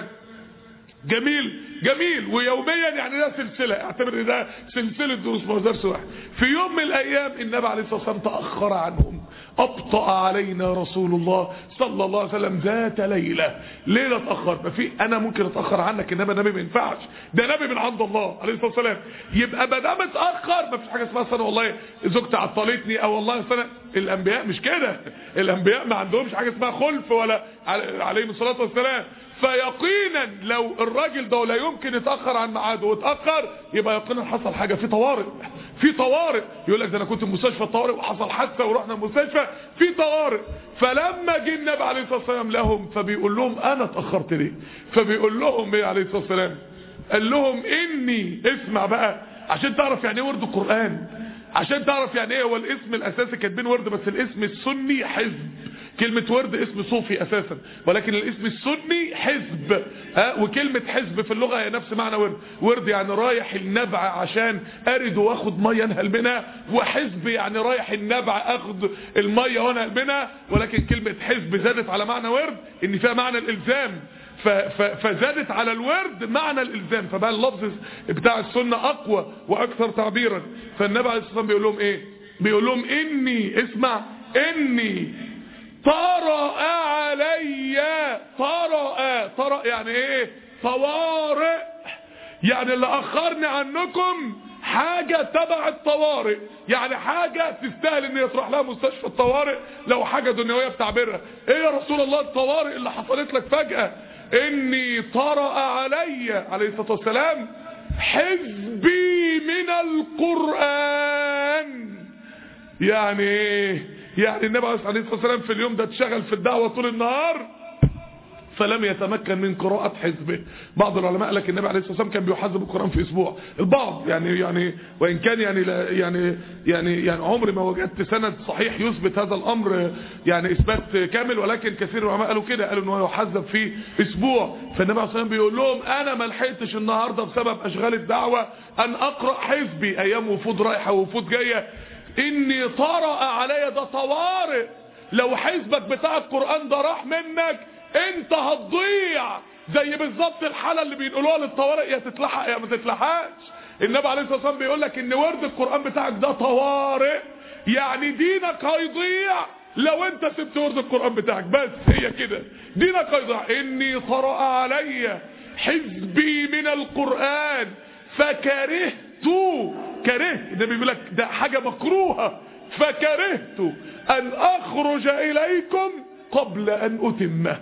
جميل جميل ويوميا يعني ده سلسلة اعتبر ان ده سلسلة دروس ما درس واحد في يوم من الايام النبي عليه الصلاة والسلام تأخر عنهم ابطأ علينا رسول الله صلى الله عليه وسلم ذات ليلة ليلة اتأخر ما في انا ممكن اتأخر عنك انما نبي ما ينفعش ده نبي من عند الله عليه الصلاة والسلام يبقى ما دام اتأخر ما فيش حاجة اسمها سنة والله زوجتي عطلتني او والله سنة الانبياء مش كده الانبياء ما عندهمش حاجة اسمها خلف ولا عليهم الصلاة والسلام فيقينا لو الراجل ده لا يمكن يتأخر عن ميعاده واتأخر يبقى يقينا حصل حاجة في طوارئ في طوارئ يقول لك ده انا كنت في مستشفى الطوارئ وحصل حادثه ورحنا المستشفى في طوارئ فلما جه النبي عليه الصلاه والسلام لهم فبيقول لهم انا اتاخرت ليه فبيقول لهم ايه عليه الصلاه والسلام قال لهم اني اسمع بقى عشان تعرف يعني ايه ورد القران عشان تعرف يعني ايه هو الاسم الاساسي كاتبين ورد بس الاسم السني حزب كلمة ورد اسم صوفي اساسا ولكن الاسم السني حزب ها وكلمة حزب في اللغة هي نفس معنى ورد ورد يعني رايح النبع عشان ارد واخد مية انهل منها وحزب يعني رايح النبع اخد المية وانهل منها ولكن كلمة حزب زادت على معنى ورد ان فيها معنى الالزام فزادت على الورد معنى الالزام فبقى اللفظ بتاع السنة اقوى واكثر تعبيرا فالنبي عليه الصلاة والسلام بيقول لهم ايه بيقول لهم اني اسمع اني طرأ علي طرأ طرأ يعني ايه طوارئ يعني اللي اخرني عنكم حاجة تبع الطوارئ يعني حاجة تستاهل ان يطرح لها مستشفى الطوارئ لو حاجة دنيوية بتعبيرها ايه يا رسول الله الطوارئ اللي حصلت لك فجأة اني طرأ علي عليه الصلاة والسلام حزبي من القرآن يعني ايه يعني النبي عليه الصلاة والسلام في اليوم ده اتشغل في الدعوة طول النهار فلم يتمكن من قراءة حزبه بعض العلماء لك النبي عليه الصلاة والسلام كان بيحزب القرآن في اسبوع البعض يعني يعني وان كان يعني لا يعني يعني يعني عمري ما وجدت سند صحيح يثبت هذا الامر يعني اثبات كامل ولكن كثير من العلماء قالوا كده قالوا ان هو يحزب في اسبوع فالنبي عليه الصلاة والسلام بيقول لهم انا ما لحقتش النهارده بسبب اشغال الدعوة ان اقرا حزبي ايام وفود رايحه وفود جايه اني طرأ علي ده طوارئ لو حزبك بتاع القرآن ده راح منك انت هتضيع زي بالظبط الحالة اللي بينقلوها للطوارئ يا تتلحق يا ما تتلحقش النبي عليه الصلاة والسلام بيقول لك ان ورد القرآن بتاعك ده طوارئ يعني دينك هيضيع لو انت سبت ورد القرآن بتاعك بس هي كده دينك هيضيع اني طرأ علي حزبي من القرآن فكرهت كرهت النبي بيقول لك ده حاجة مكروهة فكرهت ان اخرج اليكم قبل ان اتمه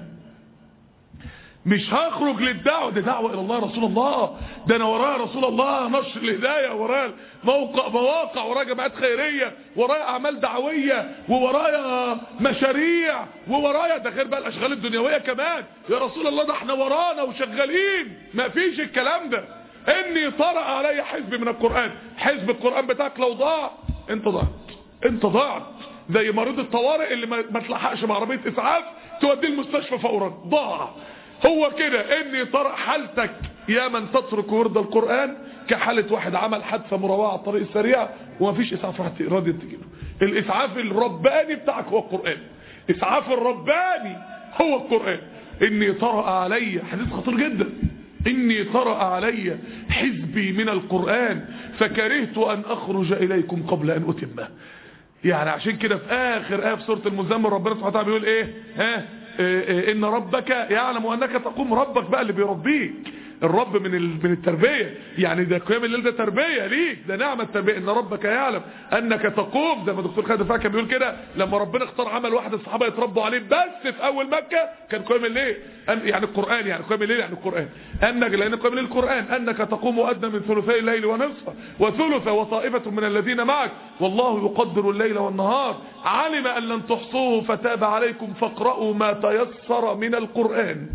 مش هخرج للدعوة دي دعوة الى الله رسول الله ده انا ورايا رسول الله نشر الهداية ورايا موقع مواقع ورايا جماعات خيرية ورايا اعمال دعوية وورايا مشاريع وورايا ده غير بقى الاشغال الدنيوية كمان يا رسول الله ده احنا ورانا وشغالين ما فيش الكلام ده اني طرأ علي حزب من القرآن حزب القرآن بتاعك لو ضاع انت ضعت انت ضعت زي مريض الطوارئ اللي ما تلحقش بعربية اسعاف توديه المستشفى فورا ضاع هو كده اني طرأ حالتك يا من تترك ورد القرآن كحالة واحد عمل حادثة مروعة على الطريق السريع ومفيش اسعاف راضي تجيله الاسعاف الرباني بتاعك هو القرآن اسعاف الرباني هو القرآن اني طرأ علي حديث خطير جدا إني طرأ علي حزبي من القرآن فكرهت أن أخرج إليكم قبل أن أتمه يعني عشان كده في آخر آية في سورة المزمل ربنا سبحانه وتعالى بيقول إيه ها إيه إيه إن ربك يعلم أنك تقوم ربك بقى اللي بيربيك الرب من من التربية يعني ده قيام الليل ده تربية ليك ده نعمة التربية ان ربك يعلم انك تقوم زي ما دكتور خالد فاكر كان بيقول كده لما ربنا اختار عمل واحد الصحابة يتربوا عليه بس في اول مكة كان قيام الليل يعني القرآن يعني قيام الليل يعني القرآن انك لان قيام الليل القرآن انك تقوم ادنى من ثلثي الليل ونصفه وثلث وطائفة من الذين معك والله يقدر الليل والنهار علم ان لن تحصوه فتاب عليكم فاقرأوا ما تيسر من القرآن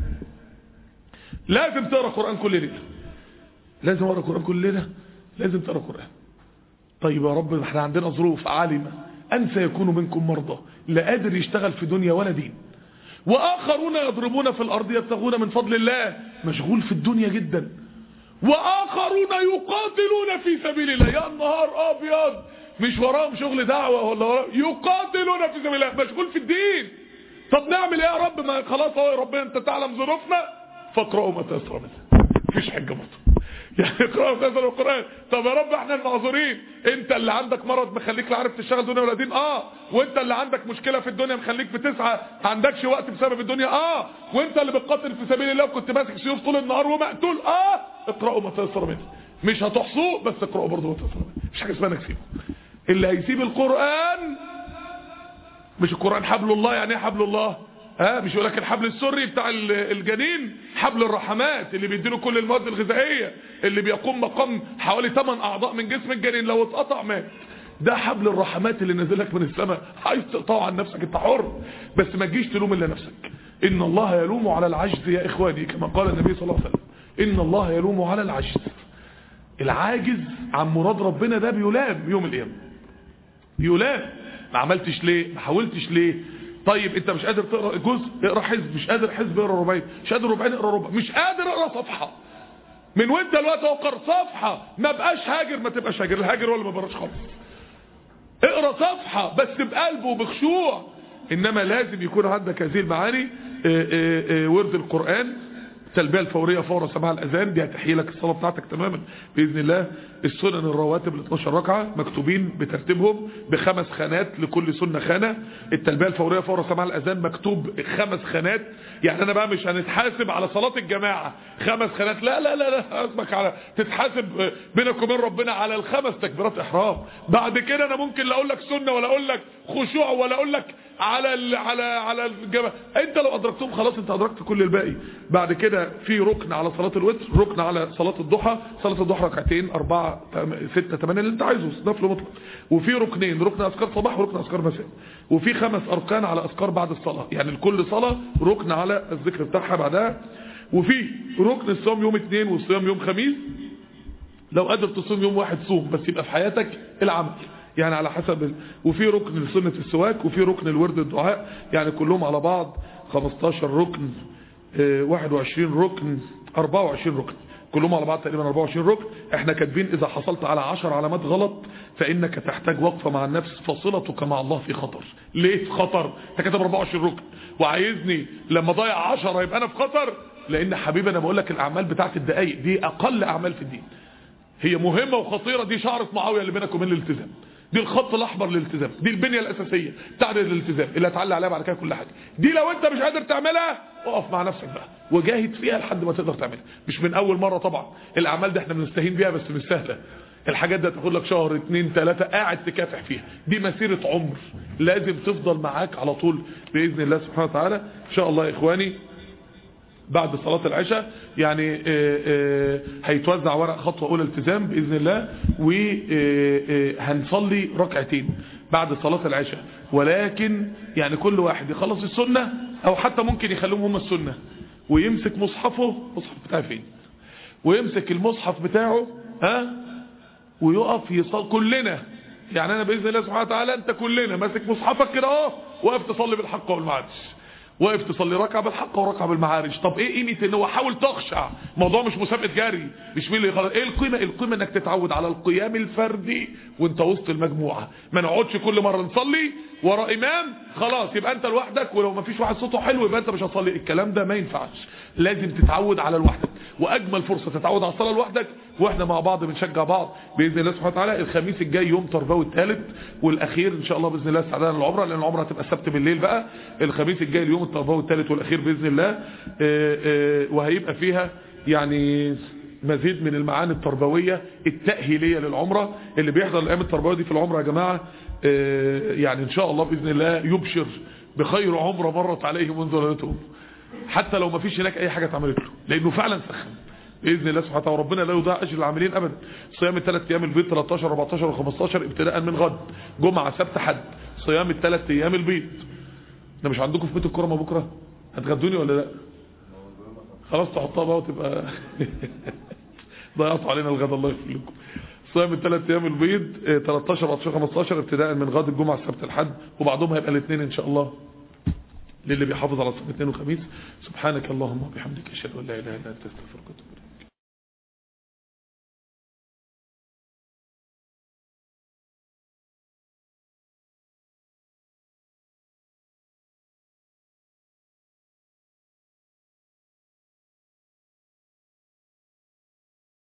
لازم تقرا قران كل ليله لازم اقرا قران كل ليله لازم تقرا قران طيب يا رب احنا عندنا ظروف عالمه ان سيكون منكم مرضى لا قادر يشتغل في دنيا ولا دين واخرون يضربون في الارض يبتغون من فضل الله مشغول في الدنيا جدا واخرون يقاتلون في سبيل الله يا نهار ابيض مش وراهم شغل دعوه ولا وراهم يقاتلون في سبيل الله مشغول في الدين طب نعمل ايه يا رب ما خلاص اهو يا ربنا انت تعلم ظروفنا فاقرأوا ما تيسر منه مفيش حاجة برضه يعني اقرأوا ما تيسر القرآن طب يا رب احنا المعذورين انت اللي عندك مرض مخليك لا عارف تشتغل دنيا ولا دين اه وانت اللي عندك مشكلة في الدنيا مخليك بتسعى ما عندكش وقت بسبب الدنيا اه وانت اللي بتقاتل في سبيل الله وكنت ماسك سيوف طول النهار ومقتول اه اقرأوا ما تيسر منه مش هتحصوه بس اقرأوا برضه ما تيسر منه مش حاجة اسمها انك تسيبه اللي هيسيب القرآن مش القرآن حبل الله يعني ايه حبل الله ها مش يقول لك الحبل السري بتاع الجنين حبل الرحمات اللي بيديله كل المواد الغذائيه اللي بيقوم مقام حوالي 8 اعضاء من جسم الجنين لو اتقطع مات ده حبل الرحمات اللي نزلك من السماء عايز تقطعه عن نفسك انت حر بس ما تجيش تلوم الا نفسك ان الله يلوم على العجز يا اخواني كما قال النبي صلى الله عليه وسلم ان الله يلوم على العجز العاجز عن مراد ربنا ده بيلام يوم القيامه يلام ما عملتش ليه ما حاولتش ليه طيب انت مش قادر تقرا جزء اقرا حزب مش قادر حزب اقرا ربعين مش قادر ربعين اقرا ربع مش قادر اقرا صفحه من وانت الوقت اقرا صفحه ما بقاش هاجر ما تبقاش هاجر الهاجر ولا ما بقراش خالص اقرا صفحه بس بقلب وبخشوع انما لازم يكون عندك هذه المعاني اه اه اه ورد القرآن التلبيه الفوريه فور سماع الاذان دي هتحيي لك الصلاه بتاعتك تماما باذن الله السنن الرواتب ال 12 ركعه مكتوبين بترتيبهم بخمس خانات لكل سنه خانه التلبيه الفوريه فور سماع الاذان مكتوب خمس خانات يعني انا بقى مش هنتحاسب على صلاه الجماعه خمس خانات لا لا لا لا اسمك على تتحاسب بينك وبين ربنا على الخمس تكبيرات احرام بعد كده انا ممكن لا اقول لك سنه ولا اقول لك خشوع ولا اقول لك على ال على على الجماعه انت لو ادركتهم خلاص انت ادركت كل الباقي بعد كده في ركن على صلاه الوتر ركن على صلاه الضحى صلاه الضحى ركعتين أربعة ستة ثمانية اللي انت عايزه نفل مطلق وفي ركنين ركن اذكار صباح وركن اذكار مساء وفي خمس اركان على اذكار بعد الصلاه يعني لكل صلاه ركن على الذكر بتاعها بعدها وفي ركن الصوم يوم اثنين والصيام يوم خميس لو قادر تصوم يوم واحد صوم بس يبقى في حياتك العمل يعني على حسب ال... وفي ركن لسنة السواك وفي ركن الورد الدعاء يعني كلهم على بعض 15 ركن اه 21 ركن 24 ركن كلهم على بعض تقريبا 24 ركن احنا كاتبين اذا حصلت على 10 علامات غلط فانك تحتاج وقفة مع النفس فصلتك مع الله في خطر ليه في خطر انت كاتب 24 ركن وعايزني لما ضيع 10 يبقى انا في خطر لان حبيبي انا بقول لك الاعمال بتاعت الدقايق دي اقل اعمال في الدين هي مهمة وخطيرة دي شعرة معاوية اللي بينك وبين الالتزام دي الخط الاحمر للالتزام دي البنية الاساسية بتاعت الالتزام اللي هتعلي عليها بعد كده كل حاجة دي لو انت مش قادر تعملها اقف مع نفسك بقى وجاهد فيها لحد ما تقدر تعملها مش من اول مرة طبعا الاعمال دي احنا بنستهين بيها بس مش سهلة الحاجات دي هتاخد لك شهر اتنين تلاتة قاعد تكافح فيها دي مسيرة عمر لازم تفضل معاك على طول بإذن الله سبحانه وتعالى ان شاء الله يا اخواني بعد صلاة العشاء يعني آآ آآ هيتوزع ورق خطوة أولى التزام بإذن الله وهنصلي ركعتين بعد صلاة العشاء ولكن يعني كل واحد يخلص السنة أو حتى ممكن يخلوهم هم السنة ويمسك مصحفه مصحف بتاعه فين ويمسك المصحف بتاعه ها ويقف يصلي كلنا يعني أنا بإذن الله سبحانه وتعالى أنت كلنا ماسك مصحفك كده اهو واقف تصلي بالحق والمعادش واقف تصلي ركعه بالحق وركعه بالمعارج طب ايه قيمه ان هو حاول تخشع الموضوع مش مسابقه جري مش مين اللي خلاص ايه القيمه القيمه انك تتعود على القيام الفردي وانت وسط المجموعه ما نقعدش كل مره نصلي ورا امام خلاص يبقى انت لوحدك ولو ما فيش واحد صوته حلو يبقى انت مش هتصلي الكلام ده ما ينفعش لازم تتعود على لوحدك واجمل فرصه تتعود على الصلاه لوحدك واحنا مع بعض بنشجع بعض باذن الله سبحانه وتعالى الخميس الجاي يوم تربوي الثالث والاخير ان شاء الله باذن الله استعدادا للعمره لان العمره هتبقى السبت بالليل بقى الخميس الجاي اليوم التربوي الثالث والاخير باذن الله آآ آآ وهيبقى فيها يعني مزيد من المعاني التربويه التاهيليه للعمره اللي بيحضر الايام التربويه دي في العمره يا جماعه يعني ان شاء الله باذن الله يبشر بخير عمره مرت عليه منذ ولادتهم حتى لو ما فيش هناك اي حاجه اتعملت له لانه فعلا سخن باذن الله سبحانه وتعالى وربنا لا يضيع اجر العاملين ابدا صيام الثلاث ايام البيض 13 14 و15 ابتداء من غد جمعه سبت حد صيام الثلاث ايام البيض ده مش عندكم في بيت الكرمه بكره هتغدوني ولا لا خلاص تحطها بقى وتبقى ضيعتوا علينا الغدا الله يغفر لكم صيام الثلاث ايام البيض 13 14 15 ابتداء من غد الجمعه السبت الحد وبعضهم هيبقى الاثنين ان شاء الله للي بيحافظ على صيام الاثنين والخميس سبحانك اللهم وبحمدك اشهد ان لا اله الا انت استغفرك واتوب